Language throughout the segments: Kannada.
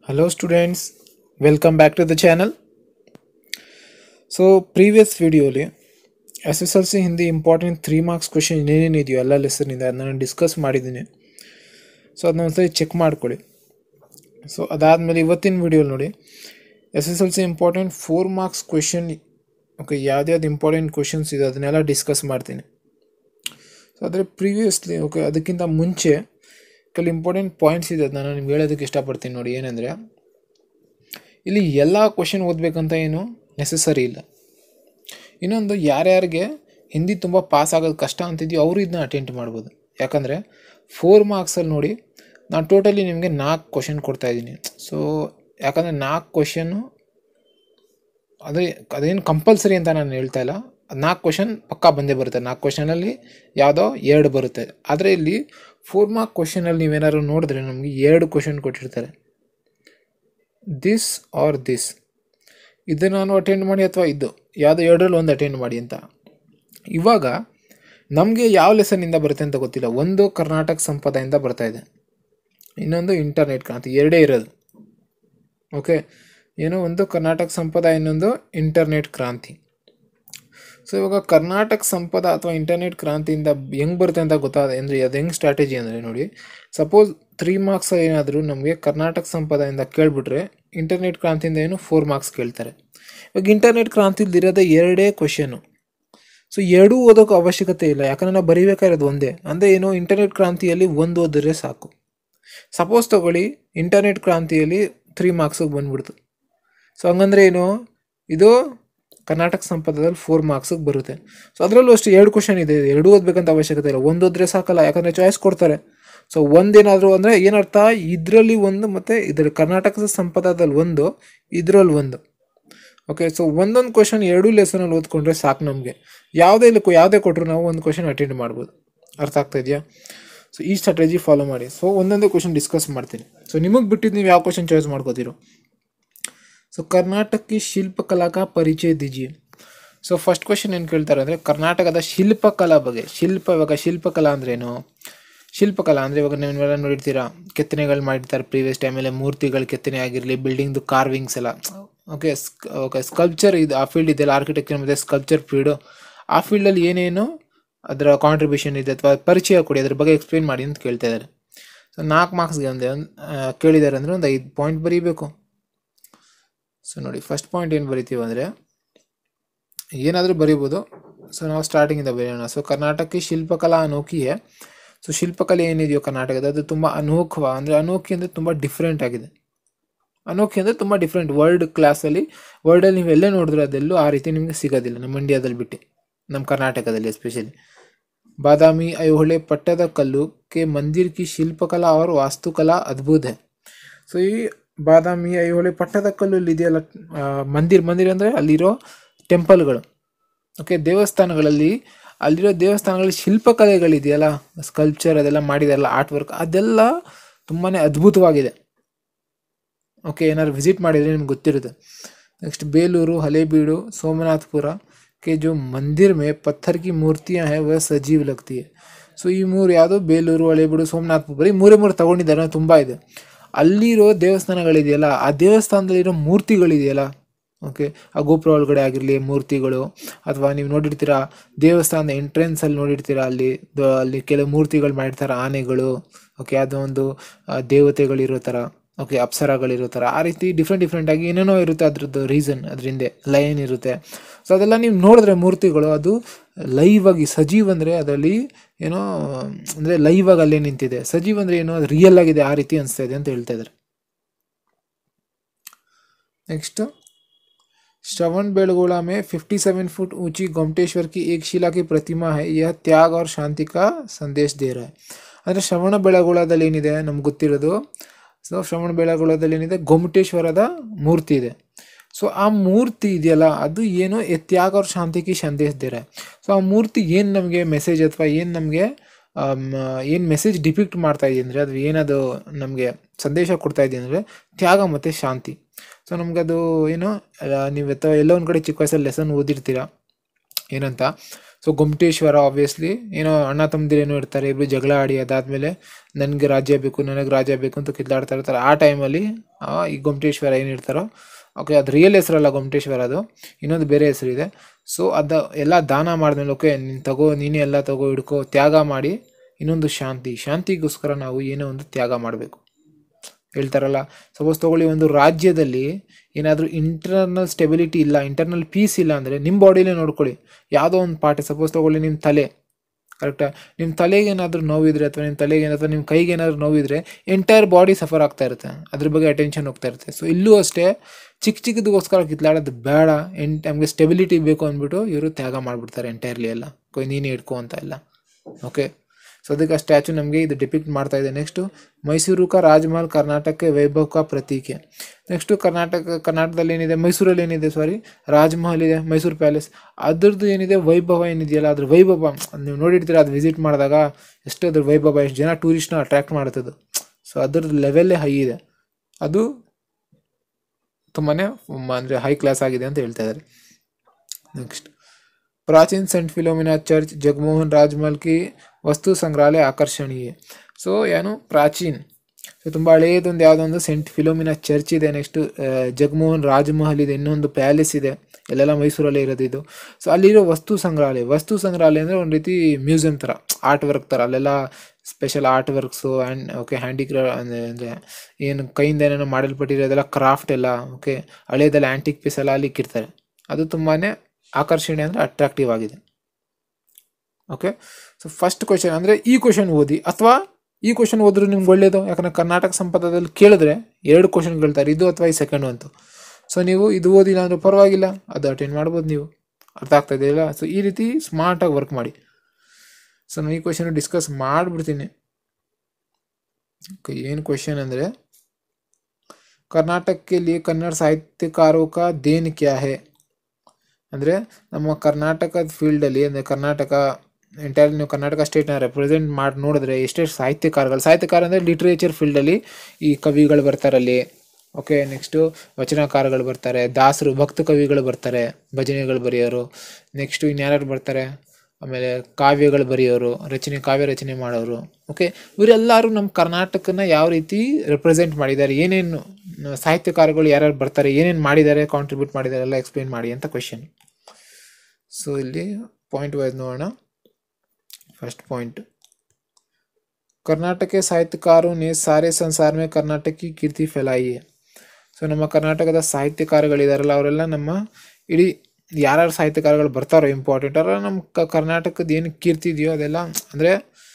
Hello students, welcome back to the channel. So previous ವಿಡಿಯೋಲಿ S S L C Hindi important three marks question ಏನೇನಿದೆಯೋ ಎಲ್ಲ ಲೆಸನ್ನಿಂದ ಅದನ್ನ ನಾನು ಡಿಸ್ಕಸ್ ಮಾಡಿದ್ದೀನಿ ಸೊ ಅದನ್ನ ಒಂದ್ಸರಿ ಚೆಕ್ ಮಾಡ್ಕೊಳ್ಳಿ ಸೊ ಅದಾದಮೇಲೆ ಇವತ್ತಿನ ವಿಡಿಯೋ ನೋಡಿ S S L C important four marks question okay ಯಾವ್ದ್ಯಾವ್ದು ಇಂಪಾರ್ಟೆಂಟ್ ಕ್ವೆಶನ್ಸ್ ಇದೆ ಅದನ್ನೆಲ್ಲ ಡಿಸ್ಕಸ್ ಮಾಡ್ತೀನಿ ಸೊ ಆದರೆ ಪ್ರೀವಿಯಸ್ಲಿ ಓಕೆ ಅದಕ್ಕಿಂತ ಮುಂಚೆ ಕೆಲವು ಇಂಪಾರ್ಟೆಂಟ್ ಪಾಯಿಂಟ್ಸ್ ಇದೆ ಅದನ್ನ ನಾನು ನಿಮ್ಗೆ ಹೇಳೋದಕ್ಕೆ ಇಷ್ಟಪಡ್ತೀನಿ ನೋಡಿ ಏನಂದರೆ ಇಲ್ಲಿ ಎಲ್ಲ ಕ್ವಶನ್ ಓದಬೇಕಂತ ಏನು ನೆಸಸರಿ ಇಲ್ಲ ಇನ್ನೊಂದು ಯಾರ್ಯಾರಿಗೆ ಹಿಂದಿ ತುಂಬ ಪಾಸ್ ಆಗೋದು ಕಷ್ಟ ಅಂತಿದೆಯೋ ಅವರು ಇದನ್ನ ಅಟೆಂಡ್ ಮಾಡ್ಬೋದು ಯಾಕಂದರೆ ಫೋರ್ ಮಾರ್ಕ್ಸಲ್ಲಿ ನೋಡಿ ನಾನು ಟೋಟಲಿ ನಿಮಗೆ ನಾಲ್ಕು ಕ್ವಶನ್ ಕೊಡ್ತಾ ಇದ್ದೀನಿ ಸೊ ಯಾಕಂದರೆ ನಾಲ್ಕು ಕ್ವಶನ್ನು ಅದೇ ಅದೇನು ಕಂಪಲ್ಸರಿ ಅಂತ ನಾನು ಹೇಳ್ತಾ ಇಲ್ಲ ನಾಲ್ಕು ಕ್ವಶನ್ ಪಕ್ಕಾ ಬಂದೇ ಬರುತ್ತೆ ನಾಲ್ಕು ಕ್ವಶನಲ್ಲಿ ಯಾವುದೋ ಎರಡು ಬರುತ್ತೆ ಆದರೆ ಇಲ್ಲಿ ಫೋರ್ ಮಾರ್ಕ್ ಕ್ವಶನಲ್ಲಿ ನೀವೇನಾದ್ರು ನೋಡಿದ್ರೆ ನಮಗೆ ಎರಡು ಕ್ವಶನ್ ಕೊಟ್ಟಿರ್ತಾರೆ ದಿಸ್ ಆರ್ ದಿಸ್ ಇದು ನಾನು ಅಟೆಂಡ್ ಮಾಡಿ ಅಥವಾ ಇದು ಯಾವುದೋ ಎರಡರಲ್ಲಿ ಒಂದು ಅಟೆಂಡ್ ಮಾಡಿ ಅಂತ ಇವಾಗ ನಮಗೆ ಯಾವ ಲೆಸನ್ನಿಂದ ಬರುತ್ತೆ ಅಂತ ಗೊತ್ತಿಲ್ಲ ಒಂದು ಕರ್ನಾಟಕ ಸಂಪದದಿಂದ ಬರ್ತಾ ಇದೆ ಇನ್ನೊಂದು ಇಂಟರ್ನೆಟ್ ಕ್ರಾಂತಿ ಎರಡೇ ಇರೋದು ಓಕೆ ಏನೋ ಒಂದು ಕರ್ನಾಟಕ ಸಂಪದ ಇನ್ನೊಂದು ಇಂಟರ್ನೆಟ್ ಕ್ರಾಂತಿ ಸೊ ಇವಾಗ ಕರ್ನಾಟಕ ಸಂಪದ ಅಥವಾ ಇಂಟರ್ನೆಟ್ ಕ್ರಾಂತಿಯಿಂದ ಹೆಂಗೆ ಬರುತ್ತೆ ಅಂತ ಗೊತ್ತಾದ ಅಂದರೆ ಅದು ಹೆಂಗೆ ಸ್ಟ್ರಾಟಜಿ ಅಂದರೆ ನೋಡಿ ಸಪೋಸ್ ತ್ರೀ ಮಾರ್ಕ್ಸ್ ಏನಾದರೂ ನಮಗೆ ಕರ್ನಾಟಕ ಸಂಪದದಿಂದ ಕೇಳಿಬಿಟ್ರೆ ಇಂಟರ್ನೆಟ್ ಕ್ರಾಂತಿಯಿಂದ ಏನು ಫೋರ್ ಮಾರ್ಕ್ಸ್ ಕೇಳ್ತಾರೆ ಇವಾಗ ಇಂಟರ್ನೆಟ್ ಕ್ರಾಂತಿಲಿರೋದೇ ಎರಡೇ ಕ್ವಶನು ಸೊ ಎರಡೂ ಓದೋಕೆ ಅವಶ್ಯಕತೆ ಇಲ್ಲ ಯಾಕಂದರೆ ನಾವು ಬರೀಬೇಕಾಗಿರೋದು ಒಂದೇ ಅಂದರೆ ಏನು ಇಂಟರ್ನೆಟ್ ಕ್ರಾಂತಿಯಲ್ಲಿ ಒಂದು ಓದಿದ್ರೆ ಸಾಕು ಸಪೋಸ್ ತಗೊಳ್ಳಿ ಇಂಟರ್ನೆಟ್ ಕ್ರಾಂತಿಯಲ್ಲಿ ತ್ರೀ ಮಾರ್ಕ್ಸಿಗೆ ಬಂದ್ಬಿಡ್ತು ಸೊ ಹಂಗಂದ್ರೆ ಏನು ಇದು ಕರ್ನಾಟಕ ಸಂಪದದಲ್ಲಿ ಫೋರ್ ಮಾರ್ಕ್ಸಿಗೆ ಬರುತ್ತೆ ಸೊ ಅದರಲ್ಲೂ ಅಷ್ಟು ಎರಡು ಕ್ವಶನ್ ಇದೆ ಎರಡು ಓದಬೇಕಂತ ಅವಶ್ಯಕತೆ ಇಲ್ಲ ಒಂದು ಓದಿದ್ರೆ ಸಾಕಲ್ಲ ಯಾಕಂದರೆ ಚಾಯ್ಸ್ ಕೊಡ್ತಾರೆ ಸೊ ಒಂದೇನಾದರೂ ಅಂದರೆ ಏನರ್ಥ ಇದರಲ್ಲಿ ಒಂದು ಮತ್ತು ಇದರ ಕರ್ನಾಟಕದ ಸಂಪದದಲ್ಲಿ ಒಂದು ಇದರಲ್ಲಿ ಒಂದು ಓಕೆ ಸೊ ಒಂದೊಂದು ಕ್ವಶನ್ ಎರಡೂ ಲೆಸನಲ್ಲಿ ಓದ್ಕೊಂಡ್ರೆ ಸಾಕು ನಮಗೆ ಯಾವುದೇ ಇಲ್ಲ ಯಾವುದೇ ಕೊಟ್ಟರು ನಾವು ಒಂದು ಕ್ವಶನ್ ಅಟೆಂಡ್ ಮಾಡ್ಬೋದು ಅರ್ಥ ಆಗ್ತಾ ಇದೆಯಾ ಸೊ ಈ ಸ್ಟ್ರಾಟಜಿ ಫಾಲೋ ಮಾಡಿ ಸೊ ಒಂದೊಂದೇ ಕ್ವಶನ್ ಡಿಸ್ಕಸ್ ಮಾಡ್ತೀನಿ ಸೊ ನಿಮಗೆ ಬಿಟ್ಟಿದ್ದು ನೀವು ಯಾವ ಕ್ವಶನ್ ಚಾಯ್ಸ್ ಮಾಡ್ಕೋತೀರೋ ಸೊ ಕರ್ನಾಟಕ ಕಿ ಶಿಲ್ಪಕಲಾ ಕಾ ಪರಿಚಯ ದೀಜಿಯೆ ಸೊ ಫಸ್ಟ್ ಕ್ವಶನ್ ಏನು ಕೇಳ್ತಾರೆ ಅಂದರೆ ಕರ್ನಾಟಕದ ಶಿಲ್ಪಕಲಾ ಬಗ್ಗೆ ಶಿಲ್ಪ ಇವಾಗ ಶಿಲ್ಪಕಲಾ ಅಂದ್ರೇನು ಶಿಲ್ಪಕಲಾ ಅಂದರೆ ಇವಾಗ ನೀವೆಲ್ಲ ನೋಡಿರ್ತೀರಾ ಕೆತ್ತನೆಗಳು ಮಾಡಿರ್ತಾರೆ ಪ್ರೀವಿಯಸ್ ಟೈಮಲ್ಲಿ ಮೂರ್ತಿಗಳು ಕೆತ್ತನೆ ಆಗಿರಲಿ ಬಿಲ್ಡಿಂಗ್ದು ಕಾರ್ವಿಂಗ್ಸ್ ಎಲ್ಲ ಓಕೆ ಓಕೆ ಸ್ಕಲ್ಪ್ಚರ್ ಇದು ಆ ಫೀಲ್ಡ್ ಇದೆಯಲ್ಲ ಆರ್ಕಿಟೆಕ್ಚರ್ ಮತ್ತು ಸ್ಕಲ್ಪ್ಚರ್ ಫೀಲ್ಡು ಆ ಫೀಲ್ಡಲ್ಲಿ ಏನೇನು ಅದರ ಕಾಂಟ್ರಿಬ್ಯೂಷನ್ ಇದೆ ಅಥವಾ ಪರಿಚಯ ಕೊಡಿ ಅದ್ರ ಬಗ್ಗೆ ಎಕ್ಸ್ಪ್ಲೇನ್ ಮಾಡಿ ಅಂತ ಕೇಳ್ತಾ ಇದ್ದಾರೆ ಸೊ ನಾಲ್ಕು ಮಾರ್ಕ್ಸ್ಗೆ ಒಂದು ಕೇಳಿದ್ದಾರೆ ಅಂದರೆ ಒಂದು ಐದು ಪಾಯಿಂಟ್ ಬರೀಬೇಕು ಸೊ ನೋಡಿ ಫಸ್ಟ್ ಪಾಯಿಂಟ್ ಏನು ಬರಿತೀವಿ ಅಂದರೆ ಏನಾದರೂ ಬರಿಬೋದು ಸೊ ನಾವು ಸ್ಟಾರ್ಟಿಂಗಿಂದ ಬರೆಯೋಣ ಸೊ ಕರ್ನಾಟಕ ಶಿಲ್ಪಕಲಾ ಅನೋಖಿಯೇ ಸೊ ಶಿಲ್ಪಕಲೆ ಏನಿದೆಯೋ ಕರ್ನಾಟಕದ ಅದು ತುಂಬ ಅನೋಖವ ಅಂದರೆ ಅನೋಖಿ ಅಂದರೆ ತುಂಬ ಡಿಫ್ರೆಂಟ್ ಆಗಿದೆ ಅನೋಖಿ ಅಂದರೆ ತುಂಬ ಡಿಫ್ರೆಂಟ್ ವರ್ಲ್ಡ್ ಕ್ಲಾಸಲ್ಲಿ ವರ್ಲ್ಡಲ್ಲಿ ನೀವು ಎಲ್ಲೇ ನೋಡಿದ್ರೆ ಅದೆಲ್ಲೂ ಆ ರೀತಿ ನಿಮಗೆ ಸಿಗೋದಿಲ್ಲ ನಮ್ಮ ಇಂಡಿಯಾದಲ್ಲಿ ಬಿಟ್ಟು ನಮ್ಮ ಕರ್ನಾಟಕದಲ್ಲಿ ಎಸ್ಪೆಷಲಿ ಬಾದಾಮಿ ಐಹೊಳೆ ಪಟ್ಟದ ಕಲ್ಲು ಕೆ ಮಂದಿರ್ ಕಿ ಶಿಲ್ಪಕಲಾ और ವಾಸ್ತುಕಲಾ ಅದ್ಭುತ है ಸೊ ಈ ಬಾದಾಮಿ ಐಹೊಳೆ ಪಟ್ಟದ ಕಲ್ಲು ಇದೆಯಲ್ಲ ಮಂದಿರ್ ಮಂದಿರ್ ಅಂದರೆ ಅಲ್ಲಿರೋ ಟೆಂಪಲ್ಗಳು ಓಕೆ ದೇವಸ್ಥಾನಗಳಲ್ಲಿ ಅಲ್ಲಿರೋ ದೇವಸ್ಥಾನಗಳಲ್ಲಿ ಶಿಲ್ಪಕಲೆಗಳಿದೆಯಲ್ಲ ಸ್ಕಲ್ಪ್ಚರ್ ಅದೆಲ್ಲ ಮಾಡಿದಾರಲ್ಲ ಆರ್ಟ್ ವರ್ಕ್ ಅದೆಲ್ಲ ತುಂಬಾ ಅದ್ಭುತವಾಗಿದೆ ಓಕೆ ಏನಾದ್ರು ವಿಸಿಟ್ ಮಾಡಿದರೆ ನಿಮ್ಗೆ ಗೊತ್ತಿರುತ್ತೆ ನೆಕ್ಸ್ಟ್ ಬೇಲೂರು ಹಲೇಬೀಡು ಸೋಮನಾಥ್ಪುರ ಕೆ ಜೋ ಮಂದಿರ್ ಮೇ ಪತ್ಥರ್ ಕಿ ಮೂರ್ತಿಯಾ ಹೈ ವಹ ಸಜೀವ್ ಲಗ್ತಿ ಹೈ ಸೊ ಈ ಮೂರು ಯಾವುದು ಬೇಲೂರು ಹಳೇಬೀಡು ಸೋಮನಾಥ್ಪುರ ಬರೀ ಮೂರೇ ಮೂರು ತಗೊಂಡಿದ್ದಾರೆ ತುಂಬ ಇದೆ ಅಲ್ಲಿರೋ ದೇವಸ್ಥಾನಗಳಿದೆಯಲ್ಲ ಆ ದೇವಸ್ಥಾನದಲ್ಲಿರೋ ಮೂರ್ತಿಗಳಿದೆಯಲ್ಲ ಓಕೆ ಆ ಗೋಪುರ ಒಳಗಡೆ ಆಗಿರಲಿ ಮೂರ್ತಿಗಳು ಅಥವಾ ನೀವು ನೋಡಿರ್ತೀರಾ ದೇವಸ್ಥಾನದ ಎಂಟ್ರೆನ್ಸಲ್ಲಿ ನೋಡಿರ್ತೀರಾ ಅಲ್ಲಿ ಅಲ್ಲಿ ಕೆಲವು ಮೂರ್ತಿಗಳು ಮಾಡಿರ್ತಾರೆ ಆನೆಗಳು ಓಕೆ ಅದು ಒಂದು ದೇವತೆಗಳಿರೋ ಥರ ಓಕೆ ಅಪ್ಸರಗಳಿರೋ ಥರ ಆ ರೀತಿ ಡಿಫ್ರೆಂಟ್ ಡಿಫ್ರೆಂಟ್ ಆಗಿ ಏನೇನೋ ಇರುತ್ತೆ ಅದ್ರದ್ದು ರೀಸನ್ ಅದ್ರ ಹಿಂದೆ ಲೈನ್ ಇರುತ್ತೆ ಸೊ ಅದೆಲ್ಲ ನೀವು ನೋಡಿದ್ರೆ ಮೂರ್ತಿಗಳು ಅದು ಲೈವ್ ಆಗಿ ಸಜೀವ್ ಅಂದರೆ ಅದರಲ್ಲಿ ಏನೋ ಅಂದರೆ ಲೈವ್ ಆಗಿ ಅಲ್ಲೇ ನಿಂತಿದೆ ಸಜೀವ್ ಅಂದರೆ ಏನೋ ಅದು ರಿಯಲ್ ಆಗಿದೆ ಆ ರೀತಿ ಅನಿಸ್ತಾ ಇದೆ ಅಂತ ಹೇಳ್ತಾ ಇದ್ದಾರೆ नेक्स्ट श्रवण बेलगोला में 57 फुट ऊंची गोमटेश्वर की एक शिला की प्रतिमा है यह त्याग और शांति का संदेश दे रहा है ಅಂದರೆ ಶ್ರವಣ ಬೆಳಗೊಳದಲ್ಲಿ ಏನಿದೆ ನಮ್ಗೆ ಗೊತ್ತಿರೋದು ಸೊ ಶ್ರವಣ ಬೆಳಗೊಳದಲ್ಲಿ ಏನಿದೆ ಗೊಮಟೇಶ್ವರದ ಮೂರ್ತಿ ಇದೆ ಸೊ ಆ ಮೂರ್ತಿ ಇದೆಯಲ್ಲ ಅದು ಏನು ತ್ಯಾಗ ಅವ್ರ ಶಾಂತಿಗೆ ಸಂದೇಶ ದೇರ ಸೊ ಆ ಮೂರ್ತಿ ಏನು ನಮಗೆ ಮೆಸೇಜ್ ಅಥವಾ ಏನು ನಮಗೆ ಏನು ಮೆಸೇಜ್ ಡಿಪಿಕ್ಟ್ ಮಾಡ್ತಾ ಇದೆ ಅಂದರೆ ಅದು ಏನದು ನಮಗೆ ಸಂದೇಶ ಕೊಡ್ತಾ ಇದೆ ಅಂದರೆ ತ್ಯಾಗ ಮತ್ತು ಶಾಂತಿ ಸೊ ನಮ್ಗೆ ಅದು ಏನು ನೀವು ಅಥವಾ ಎಲ್ಲೋ ಒಂದು ಕಡೆ ಚಿಕ್ಕ ವಯಸ್ಸಲ್ಲಿ ಲೆಸನ್ ಓದಿರ್ತೀರ ಏನಂತ ಸೊ ಗೊಮಟೇಶ್ವರ ಆಬ್ವಿಯಸ್ಲಿ ಏನೋ ಅಣ್ಣ ತಮ್ಮದಿರೇನೋ ಇರ್ತಾರೆ ಇಬ್ಬರು ಜಗಳ ಆಡಿ ಅದಾದಮೇಲೆ ನನಗೆ ರಾಜ್ಯ ಬೇಕು ನನಗೆ ರಾಜ್ಯ ಬೇಕು ಅಂತ ಕಿತ್ತಾಡ್ತಾ ಇರ್ತಾರೆ ಆ ಟೈಮಲ್ಲಿ ಈ ಗೊಮಟೇಶ್ವರ ಏನಿರ್ತಾರೋ ಓಕೆ ಅದು ರಿಯಲ್ ಹೆಸರಲ್ಲ ಗೊಮಟೇಶ್ವರ ಅದು ಇನ್ನೊಂದು ಬೇರೆ ಹೆಸರಿದೆ ಸೊ ಅದು ಎಲ್ಲ ದಾನ ಮಾಡಿದ್ಮೇಲೆ ಓಕೆ ನೀನು ತಗೋ ನೀನೇ ಎಲ್ಲ ತಗೋ ಹಿಡ್ಕೋ ತ್ಯಾಗ ಮಾಡಿ ಇನ್ನೊಂದು ಶಾಂತಿ ಶಾಂತಿಗೋಸ್ಕರ ನಾವು ಏನೋ ಒಂದು ತ್ಯಾಗ ಮಾಡಬೇಕು ಹೇಳ್ತಾರಲ್ಲ ಸಪೋಸ್ ತಗೊಳ್ಳಿ ಒಂದು ರಾಜ್ಯದಲ್ಲಿ ಏನಾದರೂ ಇಂಟರ್ನಲ್ ಸ್ಟೆಬಿಲಿಟಿ ಇಲ್ಲ ಇಂಟರ್ನಲ್ ಪೀಸ್ ಇಲ್ಲ ಅಂದರೆ ನಿಮ್ಮ ಬಾಡಿಲೇ ನೋಡ್ಕೊಳ್ಳಿ ಯಾವುದೋ ಒಂದು ಪಾರ್ಟ್ ಸಪೋಸ್ ತಗೊಳ್ಳಿ ನಿಮ್ಮ ತಲೆ ಕರೆಕ್ಟಾ ನಿಮ್ಮ ತಲೆಗೆ ಏನಾದರೂ ನೋವಿದ್ರೆ ಅಥವಾ ನಿಮ್ಮ ತಲೆಗೆ ಏನಾದರೂ ನಿಮ್ಮ ಕೈಗೆ ಏನಾದರೂ ನೋವಿದ್ರೆ ಎಂಟೈರ್ ಬಾಡಿ ಸಫರ್ ಆಗ್ತಾ ಇರುತ್ತೆ ಅದ್ರ ಬಗ್ಗೆ ಅಟೆನ್ಷನ್ ಹೋಗ್ತಾ ಇರುತ್ತೆ ಸೊ ಇಲ್ಲೂ ಅಷ್ಟೇ ಚಿಕ್ಕ ಚಿಕ್ಕದಕ್ಕೋಸ್ಕರ ಕಿತ್ಲಾಡೋದು ಬೇಡ ಎಂಟ್ ನಮಗೆ ಸ್ಟೆಬಿಲಿಟಿ ಬೇಕು ಅಂದ್ಬಿಟ್ಟು ಇವರು ತ್ಯಾಗ ಮಾಡಿಬಿಡ್ತಾರೆ ಎಂಟೈರ್ಲಿ ಎಲ್ಲ ಕೊಯ್ ನೀನೇ ಇಟ್ಕೋ ಅಂತ ಎಲ್ಲ ಓಕೆ ಸೊ ಅದಕ್ಕೆ ಆ ಸ್ಟ್ಯಾಚು ನಮಗೆ ಇದು ಡಿಪಿಕ್ಟ್ ಮಾಡ್ತಾ ಇದೆ ನೆಕ್ಸ್ಟು ಮೈಸೂರು ಕಾ ರಾಜಮಹಲ್ ಕರ್ನಾಟಕ ವೈಭವ್ ಕಾ ಪ್ರತೀಕೆ ನೆಕ್ಸ್ಟು ಕರ್ನಾಟಕ ಕರ್ನಾಟಕದಲ್ಲಿ ಏನಿದೆ ಮೈಸೂರಲ್ಲಿ ಏನಿದೆ ಸಾರಿ ರಾಜಮಹಲ್ ಇದೆ ಮೈಸೂರು ಪ್ಯಾಲೇಸ್ ಅದ್ರದ್ದು ಏನಿದೆ ವೈಭವ ಏನಿದೆಯಲ್ಲ ಅದ್ರ ವೈಭವ ನೀವು ನೋಡಿರ್ತೀರ ಅದು ವಿಸಿಟ್ ಮಾಡಿದಾಗ ಎಷ್ಟು ಅದ್ರ ವೈಭವ ಎಷ್ಟು ಜನ ಟೂರಿಸ್ಟ್ನ ಅಟ್ರ್ಯಾಕ್ಟ್ ಮಾಡುತ್ತದು ಸೊ ಅದ್ರದ್ದು ಲೆವೆಲ್ಲೇ ಹೈ ಇದೆ ಅದು ತುಂಬಾ ಅಂದರೆ ಹೈ ಕ್ಲಾಸ್ ಆಗಿದೆ ಅಂತ ಹೇಳ್ತಾ ಇದ್ದಾರೆ ನೆಕ್ಸ್ಟ್ ಪ್ರಾಚೀನ್ ಸೆಂಟ್ ಫಿಲೋಮಿನಾ ಚರ್ಚ್ ಜಗಮೋಹನ್ ರಾಜ್ಮಹಲ್ ಕಿ ವಸ್ತು ಸಂಗ್ರಹಾಲಯ ಆಕರ್ಷಣೀಯ ಸೊ ಏನು ಪ್ರಾಚೀನ್ ಸೊ ತುಂಬ ಹಳೆಯದೊಂದು ಯಾವುದೋ ಒಂದು ಸೆಂಟ್ ಫಿಲೋಮಿನಾ ಚರ್ಚ್ ಇದೆ ನೆಕ್ಸ್ಟ್ ಜಗಮೋಹನ್ ರಾಜಮಹಲ್ ಇದೆ ಇನ್ನೊಂದು ಪ್ಯಾಲೇಸ್ ಇದೆ ಎಲ್ಲೆಲ್ಲ ಮೈಸೂರಲ್ಲೇ ಇರೋದು ಇದು ಸೊ ಅಲ್ಲಿರೋ ವಸ್ತು ಸಂಗ್ರಹಾಲಯ ವಸ್ತು ಸಂಗ್ರಹಾಲಯ ಅಂದರೆ ಒಂದು ರೀತಿ ಮ್ಯೂಸಿಯಂ ಥರ ಆರ್ಟ್ ವರ್ಕ್ ಥರ ಅಲ್ಲೆಲ್ಲ special art works and okay handicraft ಅಂದರೆ ಅಂದರೆ ಏನು ಕೈಯಿಂದ ಏನೇನೋ ಮಾಡಲ್ಪಟ್ಟಿರೋ ಅದೆಲ್ಲ ಕ್ರಾಫ್ಟ್ ಎಲ್ಲ ಓಕೆ ಹಳೇದೆಲ್ಲ ಆ್ಯಂಟಿಕ್ ಪೀಸ್ ಎಲ್ಲ ಅಲ್ಲಿ ಇಕ್ಕಿರ್ತಾರೆ ಅದು ತುಂಬಾ ಆಕರ್ಷಣೆ ಅಂದರೆ ಅಟ್ರಾಕ್ಟಿವ್ ಆಗಿದೆ ಓಕೆ ಸೊ ಫಸ್ಟ್ ಕ್ವಶನ್ ಅಂದರೆ ಈ ಕ್ವಶನ್ ಓದಿ ಅಥವಾ ಈ ಕ್ವಶನ್ ಓದಿದ್ರು ನಿಮ್ಗೆ ಒಳ್ಳೇದು ಯಾಕಂದರೆ ಕರ್ನಾಟಕ ಸಂಪದದಲ್ಲಿ ಕೇಳಿದ್ರೆ ಎರಡು ಕ್ವಶನ್ ಕೇಳ್ತಾರೆ ಇದು ಅಥವಾ ಈ ಸೆಕೆಂಡು ಅಂತ ಸೊ ನೀವು ಇದು ಓದಿಲ್ಲ ಅಂದ್ರೆ ಪರವಾಗಿಲ್ಲ ಅದು ಅಟೆಂಡ್ ಮಾಡ್ಬೋದು ನೀವು ಅರ್ಥ ಆಗ್ತಾ ಇದೆಯಲ್ಲ ಸೊ ಈ ರೀತಿ ಸ್ಮಾರ್ಟಾಗಿ ವರ್ಕ್ ಮಾಡಿ ಸೊ ನಾನು ಈ ಕ್ವಶನ್ ಡಿಸ್ಕಸ್ ಮಾಡಿಬಿಡ್ತೀನಿ ಓಕೆ ಏನು ಕ್ವಶನ್ ಅಂದರೆ ಕರ್ನಾಟಕ के लिए ಕನ್ನಡ ಸಾಹಿತ್ಯಕಾರೋ का देन क्या है ಅಂದರೆ ನಮ್ಮ ಕರ್ನಾಟಕದ ಫೀಲ್ಡಲ್ಲಿ ಅಂದರೆ ಕರ್ನಾಟಕ ಎಂಟೈರ್ ನೀವು ಕರ್ನಾಟಕ ಸ್ಟೇಟ್ನ ರೆಪ್ರೆಸೆಂಟ್ ಮಾಡಿ ನೋಡಿದ್ರೆ ಎಷ್ಟೆಷ್ಟು ಸಾಹಿತ್ಯಕಾರಗಳು ಸಾಹಿತ್ಯಕಾರ ಅಂದರೆ ಲಿಟ್ರೇಚರ್ ಫೀಲ್ಡಲ್ಲಿ ಈ ಕವಿಗಳು ಬರ್ತಾರಲ್ಲಿ ಓಕೆ ನೆಕ್ಸ್ಟು ವಚನಕಾರಗಳು ಬರ್ತಾರೆ ದಾಸರು ಭಕ್ತ ಕವಿಗಳು ಬರ್ತಾರೆ ಭಜನೆಗಳು ಬರೆಯೋರು ನೆಕ್ಸ್ಟು ಇನ್ಯಾರು ಬರ್ತಾರೆ ಆಮೇಲೆ ಕಾವ್ಯಗಳು ಬರೆಯೋರು ರಚನೆ ಕಾವ್ಯ ರಚನೆ ಮಾಡೋರು ಓಕೆ ಇವರೆಲ್ಲರೂ ನಮ್ಮ ಕರ್ನಾಟಕನ ಯಾವ ರೀತಿ ರೆಪ್ರೆಸೆಂಟ್ ಮಾಡಿದ್ದಾರೆ ಏನೇನು ಸಾಹಿತ್ಯಕಾರಗಳು ಯಾರ್ಯಾರು ಬರ್ತಾರೆ ಏನೇನು ಮಾಡಿದ್ದಾರೆ ಕಾಂಟ್ರಿಬ್ಯೂಟ್ ಮಾಡಿದ್ದಾರೆ ಎಲ್ಲ ಎಕ್ಸ್ಪ್ಲೇನ್ ಮಾಡಿ ಅಂತ ಕ್ವೆಶನ್ ಸೊ ಇಲ್ಲಿ ಪಾಯಿಂಟ್ ವೈಸ್ ನೋಡೋಣ फर्स्ट पॉइंट कर्नाटक के साहित्यकारों ने सारे संसार में कर्नाटक की कीर्ति फैलाई है ಸೊ ನಮ್ಮ ಕರ್ನಾಟಕದ ಸಾಹಿತ್ಯಕಾರಗಳಿದಾರಲ್ಲ ಅವರೆಲ್ಲ ನಮ್ಮ ಇಡೀ ಯಾರ್ಯಾರು ಸಾಹಿತ್ಯಕಾರಗಳು ಬರ್ತಾರೋ ಇಂಪಾರ್ಟೆಂಟ್ ಅವರ ನಮ್ಮ ಕ ಕರ್ನಾಟಕದ ಏನು ಕೀರ್ತಿ ಇದೆಯೋ ಅದೆಲ್ಲ ಅಂದರೆ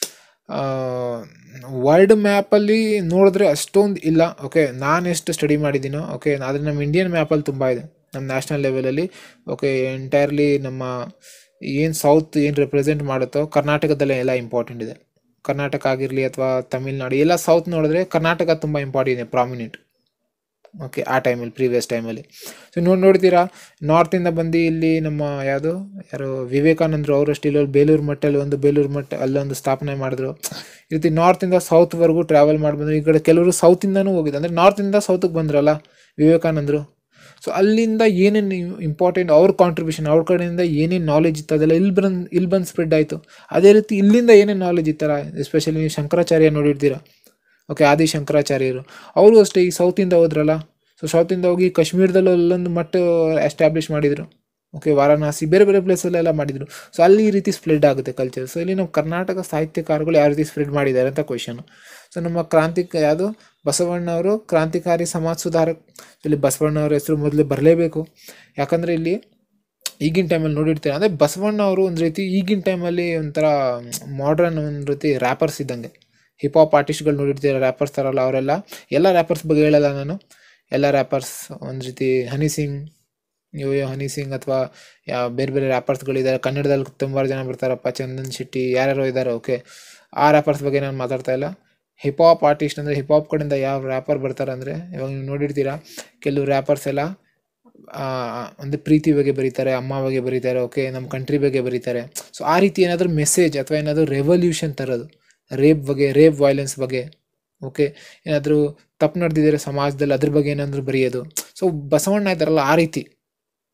ವರ್ಲ್ಡ್ ಮ್ಯಾಪಲ್ಲಿ ನೋಡಿದ್ರೆ ಅಷ್ಟೊಂದು ಇಲ್ಲ ಓಕೆ ನಾನು ಎಷ್ಟು ಸ್ಟಡಿ ಮಾಡಿದ್ದೀನೋ ಓಕೆ ಆದರೆ ನಮ್ಮ ಇಂಡಿಯನ್ ಮ್ಯಾಪಲ್ಲಿ ತುಂಬ ಇದೆ ನಮ್ಮ ನ್ಯಾಷನಲ್ ಲೆವೆಲಲ್ಲಿ ಓಕೆ ಎಂಟೈರ್ಲಿ ನಮ್ಮ ಏನು ಸೌತ್ ಏನು ರೆಪ್ರೆಸೆಂಟ್ ಮಾಡುತ್ತೋ ಕರ್ನಾಟಕದಲ್ಲೇ ಎಲ್ಲ ಇಂಪಾರ್ಟೆಂಟ್ ಇದೆ ಕರ್ನಾಟಕ ಆಗಿರಲಿ ಅಥವಾ ತಮಿಳ್ನಾಡು ಎಲ್ಲ ಸೌತ್ ನೋಡಿದ್ರೆ ಕರ್ನಾಟಕ ತುಂಬ ಇಂಪಾರ್ಟೆಂಟ್ ಇದೆ ಪ್ರಾಮಿನೆಂಟ್ ಓಕೆ ಆ ಟೈಮಲ್ಲಿ ಪ್ರೀವಿಯಸ್ ಟೈಮಲ್ಲಿ ಸೊ ನೋಡಿ ನೋಡ್ತೀರಾ ನಾರ್ತಿಂದ ಬಂದು ಇಲ್ಲಿ ನಮ್ಮ ಯಾವುದು ಯಾರು ವಿವೇಕಾನಂದರು ಅವರು ಅಷ್ಟು ಇಲ್ಲೊಂದು ಬೇಲೂರು ಮಟ್ಟಲ್ಲಿ ಒಂದು ಬೇಲೂರು ಮಟ್ಟ ಅಲ್ಲೊಂದು ಸ್ಥಾಪನೆ ಮಾಡಿದ್ರು ಈ ರೀತಿ ನಾರ್ತಿಂದ ಸೌತ್ವರೆಗೂ ಟ್ರಾವೆಲ್ ಮಾಡಿ ಬಂದರು ಈ ಕಡೆ ಕೆಲವರು ಸೌತಿಂದನೂ ಹೋಗಿದ್ದು ಅಂದರೆ ನಾರ್ತಿಂದ ಸೌತಿಗೆ ಬಂದ್ರಲ್ಲ ವಿವೇಕಾನಂದರು ಸೊ ಅಲ್ಲಿಂದ ಏನೇನು ಇಂಪಾರ್ಟೆಂಟ್ ಅವ್ರ ಕಾಂಟ್ರಿಬ್ಯೂಷನ್ ಅವ್ರ ಕಡೆಯಿಂದ ಏನೇನು ನಾಲೆಜ್ ಇತ್ತು ಅದೆಲ್ಲ ಇಲ್ಲಿ ಬಂದು ಇಲ್ಲಿ ಬಂದು ಸ್ಪ್ರೆಡ್ ಆಯಿತು ಅದೇ ರೀತಿ ಇಲ್ಲಿಂದ ಏನೇನು ನಾಲೆಜ್ ಇತ್ತಲ್ಲ ಎಸ್ಪೆಷಲಿ ನೀವು ಶಂಕರಾಚಾರ್ಯ ನೋಡಿರ್ತೀರ ಓಕೆ ಆದಿ ಶಂಕರಾಚಾರ್ಯರು ಅವರು ಅಷ್ಟೇ ಈ ಸೌತಿಂದ ಹೋದ್ರಲ್ಲ ಸೊ ಸೌತಿಂದ ಹೋಗಿ ಕಾಶ್ಮೀರದಲ್ಲೂ ಅಲ್ಲೊಂದು ಮಟ್ಟ ಎಸ್ಟಾಬ್ಲಿಷ್ ಮಾಡಿದರು ಓಕೆ ವಾರಣಾಸಿ ಬೇರೆ ಬೇರೆ ಪ್ಲೇಸಲ್ಲೆಲ್ಲ ಮಾಡಿದರು ಸೊ ಅಲ್ಲಿ ಈ ರೀತಿ ಸ್ಪ್ರೆಡ್ ಆಗುತ್ತೆ ಕಲ್ಚರ್ ಸೊ ಇಲ್ಲಿ ನಮ್ಮ ಕರ್ನಾಟಕ ಸಾಹಿತ್ಯಕಾರಗಳು ಯಾವ ರೀತಿ ಸ್ಪ್ರೆಡ್ ಮಾಡಿದ್ದಾರೆ ಅಂತ ಕ್ವಶನ್ ಸೊ ನಮ್ಮ ಕ್ರಾಂತಿಕ ಯಾವುದು ಬಸವಣ್ಣವರು ಕ್ರಾಂತಿಕಾರಿ ಸಮಾಜ ಸುಧಾರಕ್ ಇಲ್ಲಿ ಬಸವಣ್ಣವ್ರ ಹೆಸರು ಮೊದಲು ಬರಲೇಬೇಕು ಯಾಕಂದರೆ ಇಲ್ಲಿ ಈಗಿನ ಟೈಮಲ್ಲಿ ನೋಡಿರ್ತೀರ ಅಂದರೆ ಬಸವಣ್ಣ ಅವರು ಒಂದು ರೀತಿ ಈಗಿನ ಟೈಮಲ್ಲಿ ಒಂಥರ ಮಾಡ್ರನ್ ಒಂದು ರೀತಿ ರ್ಯಾಪರ್ಸ್ ಇದ್ದಂಗೆ ಹಿಪ್ ಹಾಪ್ ಆರ್ಟಿಸ್ಟ್ಗಳು ನೋಡಿರ್ತೀರ ರ್ಯಾಪರ್ಸ್ ಥರಲ್ಲ ಅವರೆಲ್ಲ ಎಲ್ಲ ರ್ಯಾಪರ್ಸ್ ಬಗ್ಗೆ ಹೇಳಲ್ಲ ನಾನು ಎಲ್ಲ ರ್ಯಾಪರ್ಸ್ ಒಂದು ರೀತಿ ಹನಿ ಸಿಂಗ್ ಯೋ ಯೋ ಹನಿ ಸಿಂಗ್ ಅಥವಾ ಯಾವ ಬೇರೆ ಬೇರೆ ರ್ಯಾಪರ್ಸ್ಗಳಿದ್ದಾರೆ ಕನ್ನಡದಲ್ಲಿ ತುಂಬ ಜನ ಬರ್ತಾರಪ್ಪ ಚಂದನ್ ಶೆಟ್ಟಿ ಯಾರ್ಯಾರೋ ಇದ್ದಾರೆ ಓಕೆ ಆ ರ್ಯಾಪರ್ಸ್ ಬಗ್ಗೆ ನಾನು ಮಾತಾಡ್ತಾ ಇಲ್ಲ ಹಿಪ್ ಹಾಪ್ ಆರ್ಟಿಸ್ಟ್ ಅಂದರೆ ಹಿಪ್ ಹಾಪ್ ಕಡೆಯಿಂದ ಯಾವ ರ್ಯಾಪರ್ ಬರ್ತಾರೆ ಅಂದರೆ ಇವಾಗ ನೀವು ನೋಡಿರ್ತೀರ ಕೆಲವು ರ್ಯಾಪರ್ಸ್ ಎಲ್ಲ ಅಂದರೆ ಪ್ರೀತಿ ಬಗ್ಗೆ ಬರೀತಾರೆ ಅಮ್ಮ ಬಗ್ಗೆ ಬರೀತಾರೆ ಓಕೆ ನಮ್ಮ ಕಂಟ್ರಿ ಬಗ್ಗೆ ಬರೀತಾರೆ ಸೊ ಆ ರೀತಿ ಏನಾದರೂ ಮೆಸೇಜ್ ಅಥವಾ ಏನಾದರೂ ರೆವಲ್ಯೂಷನ್ ತರೋದು ರೇಪ್ ಬಗ್ಗೆ ರೇಪ್ ವೈಲೆನ್ಸ್ ಬಗ್ಗೆ ಓಕೆ ಏನಾದರೂ ತಪ್ಪು ನಡೆದಿದ್ದಾರೆ ಸಮಾಜದಲ್ಲಿ ಅದ್ರ ಬಗ್ಗೆ ಏನಾದರೂ ಬರೆಯೋದು ಸೊ ಬಸವಣ್ಣ ಇದ್ದಾರಲ್ಲ ಆ ರೀತಿ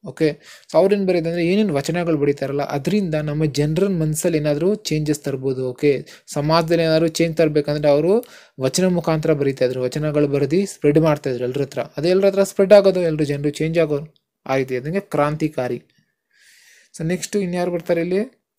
ಓಕೆ ಸೊ ಅವ್ರೇನು ಬರೀದಂದ್ರೆ ಏನೇನು ವಚನಗಳು ಬರೀತಾರಲ್ಲ ಅದರಿಂದ ನಮ್ಮ ಜನರ ಮನಸ್ಸಲ್ಲಿ ಏನಾದರೂ ಚೇಂಜಸ್ ತರ್ಬೋದು ಓಕೆ ಸಮಾಜದಲ್ಲಿ ಏನಾದರೂ ಚೇಂಜ್ ತರಬೇಕಂದ್ರೆ ಅವರು ವಚನ ಮುಖಾಂತರ ಬರೀತಾ ಇದ್ರು ವಚನಗಳು ಬರೆದು ಸ್ಪ್ರೆಡ್ ಮಾಡ್ತಾ ಇದ್ರು ಎಲ್ಲರ ಹತ್ರ ಅದೇ ಎಲ್ಲರ ಹತ್ರ ಸ್ಪ್ರೆಡ್ ಆಗೋದು ಎಲ್ಲರೂ ಜನರು ಚೇಂಜ್ ಆಗೋರು ಆ ರೀತಿ ಅದಂಗೆ ಕ್ರಾಂತಿಕಾರಿ ಸೊ ನೆಕ್ಸ್ಟ್ ಇನ್ಯಾರು ಬರ್ತಾರೆ ಇಲ್ಲಿ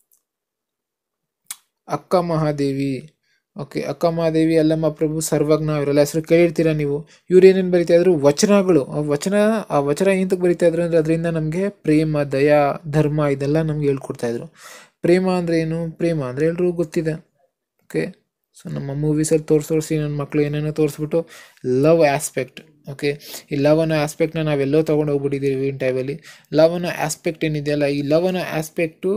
ಅಕ್ಕ ಮಹಾದೇವಿ ಓಕೆ ಅಕ್ಕ ಮಹಾದೇವಿ ಅಲ್ಲಮ್ಮ ಪ್ರಭು ಸರ್ವಜ್ಞ ಇವರೆಲ್ಲ ಹೆಸರು ಕೇಳಿರ್ತೀರ ನೀವು ಇವ್ರು ಏನೇನು ಬರಿತಾ ಇದ್ರು ವಚನಗಳು ಆ ವಚನ ಆ ವಚನ ಏನಕ್ಕೆ ಬರಿತಾ ಇದ್ರು ಅಂದ್ರೆ ಅದರಿಂದ ನಮಗೆ ಪ್ರೇಮ ದಯಾ ಧರ್ಮ ಇದೆಲ್ಲ ನಮ್ಗೆ ಹೇಳ್ಕೊಡ್ತಾ ಇದ್ರು ಪ್ರೇಮ ಅಂದ್ರೆ ಏನು ಪ್ರೇಮ ಅಂದ್ರೆ ಎಲ್ರಿಗೂ ಗೊತ್ತಿದೆ ಓಕೆ ಸೊ ನಮ್ಮ ಮೂವೀಸಲ್ಲಿ ತೋರಿಸಿ ತೋರಿಸಿ ನನ್ನ ಮಕ್ಕಳು ಏನೇನೋ ತೋರಿಸ್ಬಿಟ್ಟು ಲವ್ ಆಸ್ಪೆಕ್ಟ್ ಓಕೆ ಈ ಲವ್ ಅನ್ನೋ ಆಸ್ಪೆಕ್ಟ್ನ ನಾವೆಲ್ಲೋ ತೊಗೊಂಡು ಹೋಗ್ಬಿಟ್ಟಿದ್ದೀವಿ ಇನ್ ಟೈಮಲ್ಲಿ ಲವ್ ಅನ್ನೋ ಆಸ್ಪೆಕ್ಟ್ ಏನಿದೆಯಲ್ಲ ಈ ಲವ್ ಅನ್ನೋ ಆಸ್ಪೆಕ್ಟು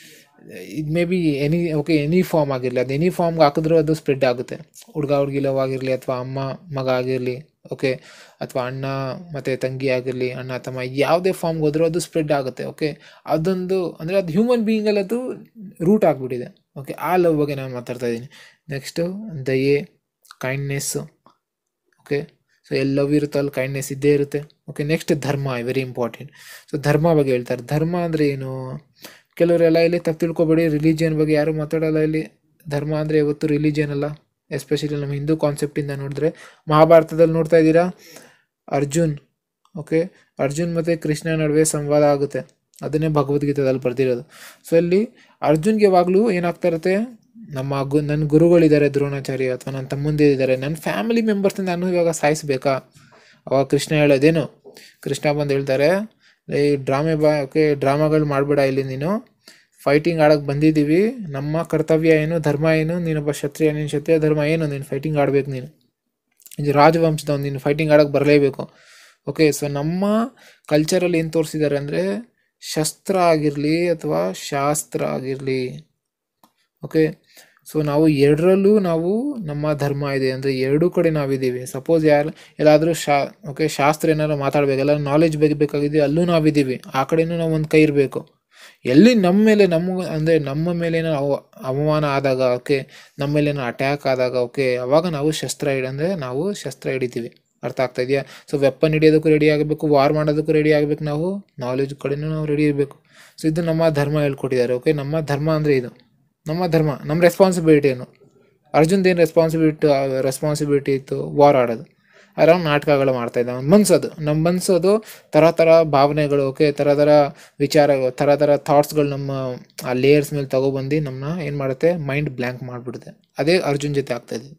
ಇದು maybe any okay any form ಆಗಿರಲಿ ಅದು ಎನಿ ಫಾರ್ಮ್ಗೆ ಹಾಕಿದ್ರೂ ಅದು ಸ್ಪ್ರೆಡ್ ಆಗುತ್ತೆ ಹುಡುಗ ಹುಡುಗಿ ಲವ್ ಆಗಿರಲಿ ಅಥವಾ ಅಮ್ಮ ಮಗ ಆಗಿರಲಿ ಓಕೆ ಅಥವಾ ಅಣ್ಣ ಮತ್ತು ತಂಗಿ ಆಗಿರಲಿ ಅಣ್ಣ ತಮ್ಮ ಯಾವುದೇ ಫಾರ್ಮ್ಗೆ ಹೋದ್ರೂ ಅದು ಸ್ಪ್ರೆಡ್ ಆಗುತ್ತೆ ಓಕೆ ಅದೊಂದು ಅಂದರೆ ಅದು ಹ್ಯೂಮನ್ ಬೀಯಿಂಗಲ್ಲಿ ಅದು ರೂಟ್ ಆಗಿಬಿಟ್ಟಿದೆ ಓಕೆ ಆ ಲವ್ ಬಗ್ಗೆ ನಾನು ಮಾತಾಡ್ತಾ ಇದ್ದೀನಿ ನೆಕ್ಸ್ಟು ದಯೆ ಕೈಂಡ್ನೆಸ್ಸು ಓಕೆ ಸೊ ಎಲ್ಲಿ ಲವ್ ಇರುತ್ತೋ ಅಲ್ಲಿ ಕೈಂಡ್ನೆಸ್ ಇದ್ದೇ ಇರುತ್ತೆ ಓಕೆ ನೆಕ್ಸ್ಟ್ ಧರ್ಮ ವೆರಿ ಇಂಪಾರ್ಟೆಂಟ್ ಸೊ ಧರ್ಮ ಬಗ್ಗೆ ಹೇಳ್ತಾರೆ ಧರ್ಮ ಅಂದರೆ ಏನು ಕೆಲವರೆಲ್ಲ ಇಲ್ಲಿ ತಪ್ಪು ತಿಳ್ಕೊಬೇಡಿ ರಿಲಿಜಿಯನ್ ಬಗ್ಗೆ ಯಾರು ಮಾತಾಡಲ್ಲ ಇಲ್ಲಿ ಧರ್ಮ ಅಂದರೆ ಇವತ್ತು ರಿಲಿಜಿಯನ್ ಅಲ್ಲ ಎಸ್ಪೆಷಲಿ ನಮ್ಮ ಹಿಂದೂ ಕಾನ್ಸೆಪ್ಟಿಂದ ನೋಡಿದ್ರೆ ಮಹಾಭಾರತದಲ್ಲಿ ನೋಡ್ತಾ ಇದ್ದೀರಾ ಅರ್ಜುನ್ ಓಕೆ ಅರ್ಜುನ್ ಮತ್ತು ಕೃಷ್ಣ ನಡುವೆ ಸಂವಾದ ಆಗುತ್ತೆ ಅದನ್ನೇ ಭಗವದ್ಗೀತೆದಲ್ಲಿ ಬರ್ದಿರೋದು ಸೊ ಅಲ್ಲಿ ಅರ್ಜುನ್ಗೆ ಯಾವಾಗಲೂ ಏನಾಗ್ತಾ ಇರುತ್ತೆ ನಮ್ಮ ಗು ನನ್ನ ಗುರುಗಳಿದ್ದಾರೆ ದ್ರೋಣಾಚಾರ್ಯ ಅಥವಾ ನನ್ನ ತಮ್ಮಂದಿರಿದ್ದಾರೆ ನನ್ನ ಫ್ಯಾಮಿಲಿ ಮೆಂಬರ್ಸ್ ನಾನು ಇವಾಗ ಸಾಯಿಸ್ಬೇಕಾ ಅವಾಗ ಕೃಷ್ಣ ಹೇಳೋದೇನು ಕೃಷ್ಣ ಬಂದು ಹೇಳ್ತಾರೆ ಈ ಡ್ರಾಮೆ ಬಾ ಓಕೆ ಡ್ರಾಮಾಗಳು ಮಾಡಬೇಡ ಇಲ್ಲಿ ನೀನು ಫೈಟಿಂಗ್ ಆಡೋಕ್ಕೆ ಬಂದಿದ್ದೀವಿ ನಮ್ಮ ಕರ್ತವ್ಯ ಏನು ಧರ್ಮ ಏನು ನೀನೊಬ್ಬ ಕ್ಷತ್ರಿಯ ನೀನು ಕ್ಷತ್ರಿಯ ಧರ್ಮ ಏನು ನೀನು ಫೈಟಿಂಗ್ ಆಡಬೇಕು ನೀನು ಇದು ರಾಜವಂಶದವ್ನು ನೀನು ಫೈಟಿಂಗ್ ಆಡೋಕ್ಕೆ ಬರಲೇಬೇಕು ಓಕೆ ಸೊ ನಮ್ಮ ಕಲ್ಚರಲ್ಲಿ ಏನು ತೋರಿಸಿದ್ದಾರೆ ಅಂದರೆ ಶಸ್ತ್ರ ಆಗಿರಲಿ ಅಥವಾ ಶಾಸ್ತ್ರ ಆಗಿರಲಿ ಓಕೆ ಸೊ ನಾವು ಎರಡರಲ್ಲೂ ನಾವು ನಮ್ಮ ಧರ್ಮ ಇದೆ ಅಂದರೆ ಎರಡೂ ಕಡೆ ನಾವಿದ್ದೀವಿ ಸಪೋಸ್ ಯಾರು ಎಲ್ಲಾದರೂ ಶಾ ಓಕೆ ಶಾಸ್ತ್ರ ಏನಾದ್ರು ಮಾತಾಡಬೇಕಲ್ಲ ನಾಲೆಜ್ ಬಗ್ಗೆ ಬೇಕಾಗಿದ್ದೀವಿ ಅಲ್ಲೂ ನಾವಿದ್ದೀವಿ ಆ ಕಡೆನೂ ನಾವು ಒಂದು ಕೈ ಇರಬೇಕು ಎಲ್ಲಿ ನಮ್ಮ ಮೇಲೆ ನಮ್ಮ ಅಂದರೆ ನಮ್ಮ ಮೇಲೆ ಏನೋ ಅವ- ಅವಮಾನ ಆದಾಗ ಓಕೆ ನಮ್ಮ ಮೇಲೆ ಏನೋ ಅಟ್ಯಾಕ್ ಆದಾಗ ಓಕೆ ಅವಾಗ ನಾವು ಶಸ್ತ್ರ ಹಿಡ ಅಂದರೆ ನಾವು ಶಸ್ತ್ರ ಹಿಡಿತೀವಿ ಅರ್ಥ ಆಗ್ತಾ ಇದೆಯಾ ಸೊ ವೆಪನ್ ಹಿಡಿಯೋದಕ್ಕೂ ರೆಡಿ ಆಗಬೇಕು ವಾರ್ ಮಾಡೋದಕ್ಕೂ ರೆಡಿ ಆಗಬೇಕು ನಾವು ನಾಲೆಜ್ ಕಡೆನೂ ನಾವು ರೆಡಿ ಇರಬೇಕು ಸೊ ಇದು ನಮ್ಮ ಧರ್ಮ ಹೇಳ್ಕೊಟ್ಟಿದ್ದಾರೆ ಓಕೆ ನಮ್ಮ ಧರ್ಮ ಅಂದರೆ ಇದು ನಮ್ಮ ಧರ್ಮ ನಮ್ಮ ರೆಸ್ಪಾನ್ಸಿಬಿಲಿಟಿ ಏನು ಅರ್ಜುನ್ದು ಏನು ರೆಸ್ಪಾನ್ಸಿಬಿಲಿಟಿ ರೆಸ್ಪಾನ್ಸಿಬಿಲಿಟಿ ಇತ್ತು ವಾರ್ ಆಡೋದು ಆರಾಮ್ ನಾಟಕಗಳು ಮಾಡ್ತಾ ಇದ್ದ ಅವ್ನು ಮನ್ಸೋದು ನಮ್ಮ ಮನ್ಸೋದು ಥರ ಥರ ಭಾವನೆಗಳು ಓಕೆ ಥರ ಥರ ವಿಚಾರಗಳು ಥರ ಥರ ಥಾಟ್ಸ್ಗಳು ನಮ್ಮ ಆ ಲೇಯರ್ಸ್ ಮೇಲೆ ತಗೊಬಂದು ನಮ್ಮನ್ನ ಏನು ಮಾಡುತ್ತೆ ಮೈಂಡ್ ಬ್ಲ್ಯಾಂಕ್ ಮಾಡಿಬಿಡುತ್ತೆ ಅದೇ ಅರ್ಜುನ್ ಜೊತೆ ಆಗ್ತಾ ಇದೆ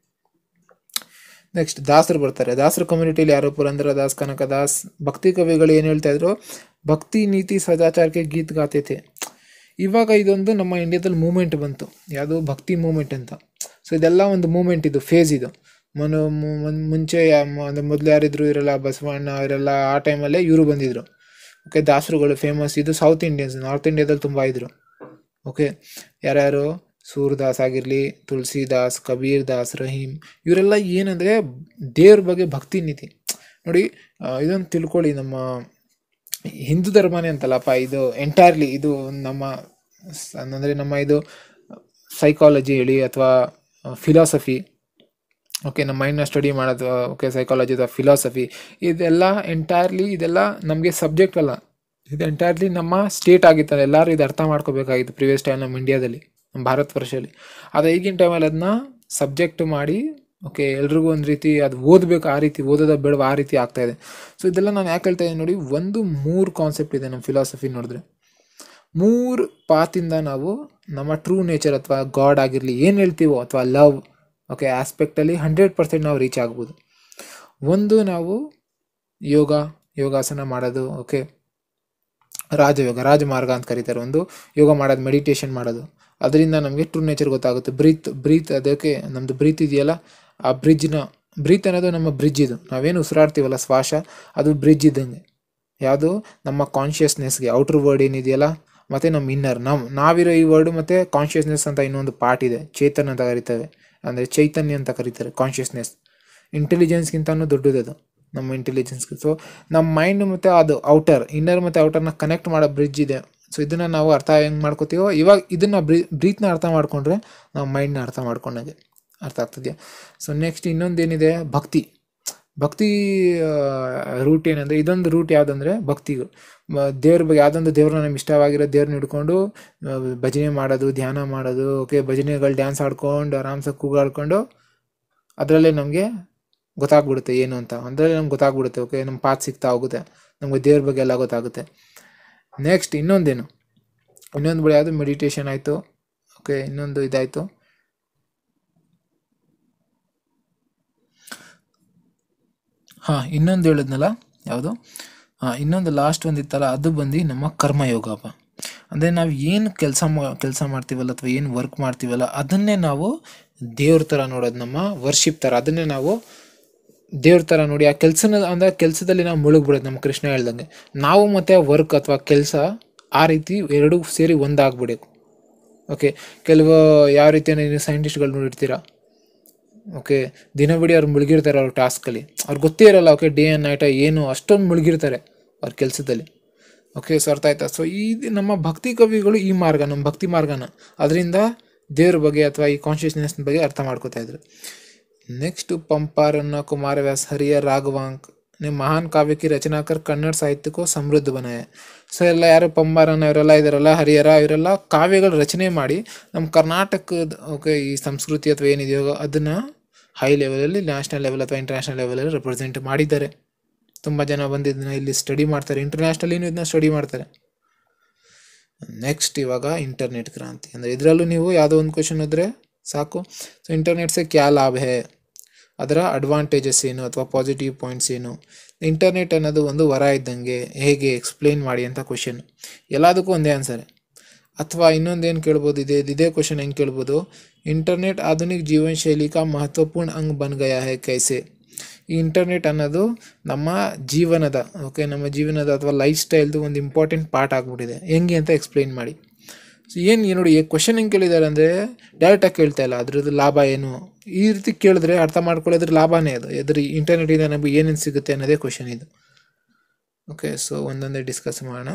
ನೆಕ್ಸ್ಟ್ ದಾಸರು ಬರ್ತಾರೆ ದಾಸರ ಕಮ್ಯುನಿಟಿಲಿ ಯಾರೋ ಪುರಂದರ ದಾಸ್ ಕನಕ ದಾಸ್ ಭಕ್ತಿ ಕವಿಗಳು ಏನು ಹೇಳ್ತಾ ಇದ್ರು ಭಕ್ತಿ ನೀತಿ ಸದಾಚಾರಕ್ಕೆ ಗೀತ್ ಗಾತೈತೆ ಇವಾಗ ಇದೊಂದು ನಮ್ಮ ಇಂಡಿಯಾದಲ್ಲಿ ಮೂಮೆಂಟ್ ಬಂತು ಯಾವುದು ಭಕ್ತಿ ಮೂಮೆಂಟ್ ಅಂತ ಸೊ ಇದೆಲ್ಲ ಒಂದು ಮೂಮೆಂಟ್ ಇದು ಫೇಸ್ ಇದು ಮನು ಮು- ಮುನ್- ಮುಂಚೆ ಯಾ- ಮ- ಅಂದ್ರೆ ಮೊದಲು ಯಾರಿದ್ರು ಇವರೆಲ್ಲ ಬಸವಣ್ಣ ಇವರೆಲ್ಲ ಆ ಟೈಮಲ್ಲೇ ಇವರು ಬಂದಿದ್ರು ಓಕೆ ದಾಸರುಗಳು ಫೇಮಸ್ ಇದು ಸೌತ್ ಇಂಡಿಯನ್ಸ್ ನಾರ್ತ್ ಇಂಡಿಯಾದಲ್ಲಿ ತುಂಬ ಇದ್ರು ಓಕೆ ಯಾರ್ಯಾರು ಸೂರ್ದಾಸ್ ಆಗಿರಲಿ ತುಳಸಿದಾಸ್ ಕಬೀರ್ ದಾಸ್ ರಹೀಮ್ ಇವರೆಲ್ಲ ಏನಂದರೆ ದೇವ್ರ ಬಗ್ಗೆ ಭಕ್ತಿ ನೀತಿ ನೋಡಿ ಆ, ಇದೊಂದು ತಿಳ್ಕೊಳ್ಳಿ ನಮ್ಮ ಹಿಂದೂ ಧರ್ಮನೇ ಅಂತಲ್ಲಪ್ಪ ಇದು ಎಂಟೈರ್ಲಿ ಇದು ನಮ್ಮ ಸ- ಅಂದರೆ ನಮ್ಮ ಇದು ಸೈಕಾಲಜಿ ಹೇಳಿ ಅಥವಾ ಫಿಲಾಸಫಿ ಓಕೆ ನಮ್ಮ ಮೈಂಡ್ನ ಸ್ಟಡಿ ಮಾಡೋದು ಓಕೆ ಸೈಕಾಲಜಿ ಅಥವಾ ಫಿಲಾಸಫಿ ಇದೆಲ್ಲ ಎಂಟೈರ್ಲಿ ಇದೆಲ್ಲ ನಮಗೆ ಸಬ್ಜೆಕ್ಟ್ ಅಲ್ಲ ಇದು ಎಂಟೈರ್ಲಿ ನಮ್ಮ ಸ್ಟೇಟ್ ಆಗಿತ್ತಲ್ಲ ಎಲ್ಲರೂ ಇದು ಅರ್ಥ ಮಾಡ್ಕೋಬೇಕಾಗಿತ್ತು ಪ್ರಿವಿಯಸ್ ಟೈಮ್ ನಮ್ಮ ಇಂಡಿಯಾದಲ್ಲಿ ನಮ್ಮ ಭಾರತ ವರ್ಷದಲ್ಲಿ ಆದರೆ ಈಗಿನ ಟೈಮಲ್ಲಿ ಅದನ್ನ ಸಬ್ಜೆಕ್ಟ್ ಮಾಡಿ ಓಕೆ ಎಲ್ರಿಗೂ ಒಂದು ರೀತಿ ಅದು ಓದಬೇಕು ಆ ರೀತಿ ಓದೋದ ಬೇಡವ ಆ ರೀತಿ ಆಗ್ತಾ ಇದೆ ಸೊ ಇದೆಲ್ಲ ನಾನು ಯಾಕೆ ಹೇಳ್ತಾ ಇದ್ದೀನಿ ನೋಡಿ ಒಂದು ಮೂರು ಕಾನ್ಸೆಪ್ಟ್ ಇದೆ ನಮ್ಮ ಫಿಲಾಸಫಿ ನೋಡಿದ್ರೆ ಮೂರು ಪಾತಿಂದ ನಾವು ನಮ್ಮ ಟ್ರೂ ನೇಚರ್ ಅಥವಾ ಗಾಡ್ ಆಗಿರಲಿ ಏನು ಹೇಳ್ತೀವೋ ಅಥವಾ ಲವ್ ಓಕೆ ಆಸ್ಪೆಕ್ಟಲ್ಲಿ ಹಂಡ್ರೆಡ್ ಪರ್ಸೆಂಟ್ ನಾವು ರೀಚ್ ಆಗ್ಬೋದು ಒಂದು ನಾವು ಯೋಗ ಯೋಗಾಸನ ಮಾಡೋದು ಓಕೆ ರಾಜಯೋಗ ರಾಜಮಾರ್ಗ ಅಂತ ಕರೀತಾರೆ ಒಂದು ಯೋಗ ಮಾಡೋದು ಮೆಡಿಟೇಷನ್ ಮಾಡೋದು ಅದರಿಂದ ನಮಗೆ ಟ್ರೂ ನೇಚರ್ ಗೊತ್ತಾಗುತ್ತೆ ಬ್ರೀತ್ ಬ್ರೀತ್ ಅದಕ್ಕೆ ನಮ್ಮದು ಬ್ರೀತ್ ಇದೆಯಲ್ಲ ಆ ಬ್ರಿಡ್ಜ್ನ ಬ್ರೀತ್ ಅನ್ನೋದು ನಮ್ಮ ಬ್ರಿಡ್ಜ್ ಇದು ನಾವೇನು ಉಸಿರಾಡ್ತೀವಲ್ಲ ಶ್ವಾಸ ಅದು ಬ್ರಿಡ್ಜ್ ಇದ್ದಂಗೆ ಯಾವುದು ನಮ್ಮ ಕಾನ್ಷಿಯಸ್ನೆಸ್ಗೆ ಔಟ್ರ್ ವರ್ಡ್ ಏನಿದೆಯಲ್ಲ ಮತ್ತು ನಮ್ಮ ಇನ್ನರ್ ನಾವು ನಾವಿರೋ ಈ ವರ್ಡು ಮತ್ತು ಕಾನ್ಷಿಯಸ್ನೆಸ್ ಅಂತ ಇನ್ನೊಂದು ಪಾರ್ಟ್ ಇದೆ ಚೇತನ್ ಅಂತ ಕರಿತೇವೆ ಅಂದರೆ ಚೈತನ್ಯ ಅಂತ ಕರೀತಾರೆ ಕಾನ್ಷಿಯಸ್ನೆಸ್ ಇಂಟೆಲಿಜೆನ್ಸ್ಗಿಂತನೂ ದೊಡ್ಡದದು ನಮ್ಮ ಇಂಟೆಲಿಜೆನ್ಸ್ಗೆ ಸೊ ನಮ್ಮ ಮೈಂಡ್ ಮತ್ತು ಅದು ಔಟರ್ ಇನ್ನರ್ ಮತ್ತು ಔಟರ್ನ ಕನೆಕ್ಟ್ ಮಾಡೋ ಬ್ರಿಡ್ಜ್ ಇದೆ ಸೊ ಇದನ್ನು ನಾವು ಅರ್ಥ ಹೆಂಗೆ ಮಾಡ್ಕೋತೀವೋ ಇವಾಗ ಇದನ್ನು ಬ್ರೀ ಬ್ರೀತ್ನ ಅರ್ಥ ಮಾಡ್ಕೊಂಡ್ರೆ ನಾವು ಮೈಂಡ್ನ ಅರ್ಥ ಮಾಡ್ಕೊಂಡಾಗೆ ಅರ್ಥ ಆಗ್ತದೆಯಾ ಸೊ ನೆಕ್ಸ್ಟ್ ಇನ್ನೊಂದೇನಿದೆ ಭಕ್ತಿ ಭಕ್ತಿ ರೂಟ್ ಏನಂದರೆ ಇದೊಂದು ರೂಟ್ ಯಾವುದಂದ್ರೆ ಭಕ್ತಿಗೂ ಮ- ದೇವ್ರ ಬಗ್ಗೆ ಯಾವುದೊಂದು ದೇವ್ರ ನಮ್ಗೆ ಇಷ್ಟವಾಗಿರೋ ದೇವ್ರನ್ನ ಹಿಡ್ಕೊಂಡು ಆ, ಭಜನೆ ಮಾಡೋದು ಧ್ಯಾನ ಮಾಡೋದು ಓಕೆ ಭಜನೆಗಳು ಡ್ಯಾನ್ಸ್ ಆಡ್ಕೊಂಡು ಆರಾಮ್ಸೆ ಕೂಗಾಡ್ಕೊಂಡು ಅದರಲ್ಲೇ ನಮಗೆ ಗೊತ್ತಾಗ್ಬಿಡುತ್ತೆ ಏನು ಅಂತ ಅದರಲ್ಲೇ ನಮ್ಗೆ ಗೊತ್ತಾಗ್ಬಿಡುತ್ತೆ ಓಕೆ ನಮ್ಮ ಪಾತ್ ಸಿಗ್ತಾ ಹೋಗುತ್ತೆ ನಮಗೆ ದೇವ್ರ ಬಗ್ಗೆ ಎಲ್ಲ ಗೊತ್ತಾಗುತ್ತೆ ನೆಕ್ಸ್ಟ್ ಇನ್ನೊಂದೇನು ಇನ್ನೊಂದು ಬಿಡಿ ಯಾವುದು ಮೆಡಿಟೇಷನ್ ಆಯಿತು ಓಕೆ ಇನ್ನೊಂದು ಇದಾಯಿತು ಹಾಂ ಇನ್ನೊಂದು ಹೇಳಿದ್ನಲ್ಲ ಯಾವುದು ಹಾಂ ಇನ್ನೊಂದು ಲಾಸ್ಟ್ ಒಂದು ಇತ್ತಲ್ಲ ಅದು ಬಂದು ನಮ್ಮ ಕರ್ಮಯೋಗಪ್ಪ ಅಂದರೆ ನಾವು ಏನು ಕೆಲಸ ಕೆಲಸ ಮಾಡ್ತೀವಲ್ಲ ಅಥವಾ ಏನು ವರ್ಕ್ ಮಾಡ್ತೀವಲ್ಲ ಅದನ್ನೇ ನಾವು ದೇವ್ರ ಥರ ನೋಡೋದು ನಮ್ಮ ವರ್ಷಿಪ್ ಥರ ಅದನ್ನೇ ನಾವು ದೇವ್ರ ಥರ ನೋಡಿ ಆ ಕೆಲಸನ ಅಂದರೆ ಕೆಲಸದಲ್ಲಿ ನಾವು ಮುಳುಗ್ಬಿಡೋದು ನಮ್ಮ ಕೃಷ್ಣ ಹೇಳ್ದಂಗೆ ನಾವು ಮತ್ತು ವರ್ಕ್ ಅಥವಾ ಕೆಲಸ ಆ ರೀತಿ ಎರಡೂ ಸೇರಿ ಒಂದಾಗ್ಬಿಡಬೇಕು ಓಕೆ ಕೆಲವು ಯಾವ ರೀತಿ ನೀವು ಸೈಂಟಿಸ್ಟ್ಗಳು ನೋಡಿರ್ತೀರಾ ಓಕೆ ದಿನವಿಡೀ ಅವ್ರು ಮುಳುಗಿರ್ತಾರೆ ಅವ್ರ ಟಾಸ್ಕಲ್ಲಿ ಅವ್ರಿಗೆ ಗೊತ್ತೇ ಇರಲ್ಲ ಓಕೆ ಡೇ ಆ್ಯಂಡ್ ನೈಟ ಏನು ಅಷ್ಟೊಂದು ಮುಳುಗಿರ್ತಾರೆ ಅವ್ರ ಕೆಲಸದಲ್ಲಿ ಓಕೆ ಸೊ ಅರ್ಥ ಆಯ್ತಾ ಸೊ ಈ ನಮ್ಮ ಭಕ್ತಿ ಕವಿಗಳು ಈ ಮಾರ್ಗ ನಮ್ಮ ಭಕ್ತಿ ಮಾರ್ಗನ ಅದರಿಂದ ದೇವ್ರ ಬಗ್ಗೆ ಅಥವಾ ಈ ಕಾನ್ಷಿಯಸ್ನೆಸ್ ಬಗ್ಗೆ ಅರ್ಥ ಮಾಡ್ಕೋತಾ ಇದ್ರು नेक्स्ट पंपारन कुमार व्यास हरिहर राघवांक ने महान काव्य की रचना कर कन्नड़ साहित्य को ಸಮೃದ್ಧ बनाया ಸೊ ಎಲ್ಲ ಯಾರು ಪಂಬಾರನ ಇವರೆಲ್ಲ ಇದಾರಲ್ಲ ಹರಿಹರ ಇವರೆಲ್ಲ ಕಾವ್ಯಗಳ ರಚನೆ ಮಾಡಿ ನಮ್ಮ ಕರ್ನಾಟಕದ ಓಕೆ ಈ ಸಂಸ್ಕೃತಿ ಅಥವಾ ಏನಿದೆಯೋ ಅದನ್ನ ಹೈ ಲೆವೆಲಲ್ಲಿ ನ್ಯಾಷನಲ್ ಲೆವೆಲ್ ಅಥವಾ ಇಂಟರ್ನ್ಯಾಷನಲ್ ಲೆವೆಲಲ್ಲಿ ರೆಪ್ರೆಸೆಂಟ್ ಮಾಡಿದ್ದಾರೆ ತುಂಬ ಜನ ಬಂದು ಇದನ್ನ ಇಲ್ಲಿ ಸ್ಟಡಿ ಮಾಡ್ತಾರೆ ಇಂಟರ್ನ್ಯಾಷನಲ್ಲಿನೂ ಇದನ್ನ ಸ್ಟಡಿ ಮಾಡ್ತಾರೆ ನೆಕ್ಸ್ಟ್ ಇವಾಗ ಇಂಟರ್ನೆಟ್ ಕ್ರಾಂತಿ ಅಂದರೆ ಇದರಲ್ಲೂ ನೀವು ಯಾವುದೋ ಒಂದು ಕ್ವಶನ್ ಇದ್ರೆ ಸಾಕು ಸೊ ಇಂಟರ್ನೆಟ್ ಸೆ ಕ್ಯಾ ಲಾಭ ಹೇ ಅದರ ಅಡ್ವಾಂಟೇಜಸ್ ಏನು ಅಥವಾ ಪಾಸಿಟಿವ್ ಪಾಯಿಂಟ್ಸ್ ಏನು ಇಂಟರ್ನೆಟ್ ಅನ್ನೋದು ಒಂದು ವರ ಇದ್ದಂಗೆ ಹೇಗೆ ಎಕ್ಸ್ಪ್ಲೇನ್ ಮಾಡಿ ಅಂತ ಕ್ವಶನ್ ಎಲ್ಲದಕ್ಕೂ ಒಂದೇ ಆನ್ಸರ್ ಅಥವಾ ಇನ್ನೊಂದೇನು ಕೇಳ್ಬೋದು ಇದೇ ಇದೇ ಕ್ವಶನ್ ಹೆಂಗೆ ಕೇಳ್ಬೋದು ಇಂಟರ್ನೆಟ್ ಆಧುನಿಕ ಜೀವನ ಶೈಲಿ ಕಾ ಮಹತ್ವಪೂರ್ಣ ಅಂಗ್ ಬನ್ ಗಯಾ ಹೇ ಕೈಸೆ ಈ ಇಂಟರ್ನೆಟ್ ಅನ್ನೋದು ನಮ್ಮ ಜೀವನದ ಓಕೆ ನಮ್ಮ ಜೀವನದ ಅಥವಾ ಲೈಫ್ ಸ್ಟೈಲ್ದು ಒಂದು ಇಂಪಾರ್ಟೆಂಟ್ ಪಾರ್ಟ್ ಆಗ್ಬಿಟ್ಟಿದೆ ಹೆಂಗೆ ಅಂತ ಎಕ್ಸ್ಪ್ಲೈನ್ ಮಾಡಿ ಸೊ ಏನು ನೋಡಿ ಕ್ವಶನ್ ಹೆಂಗೆ ಕೇಳಿದ್ದಾರೆ ಅಂದರೆ ಡೈರೆಕ್ಟಾಗಿ ಕೇಳ್ತಾ ಇಲ್ಲ ಅದ್ರದ್ದು ಲಾಭ ಏನು ಈ ರೀತಿ ಕೇಳಿದ್ರೆ ಅರ್ಥ ಮಾಡ್ಕೊಳ್ಳೋದ್ರ ಲಾಭನೇ ಅದು ಅದ್ರ ಇಂಟರ್ನೆಟಿಂದ ನಮಗೆ ಏನೇನು ಸಿಗುತ್ತೆ ಅನ್ನೋದೇ ಕ್ವಶನ್ ಇದು ಓಕೆ ಸೊ ಒಂದೊಂದೇ ಡಿಸ್ಕಸ್ ಮಾಡೋಣ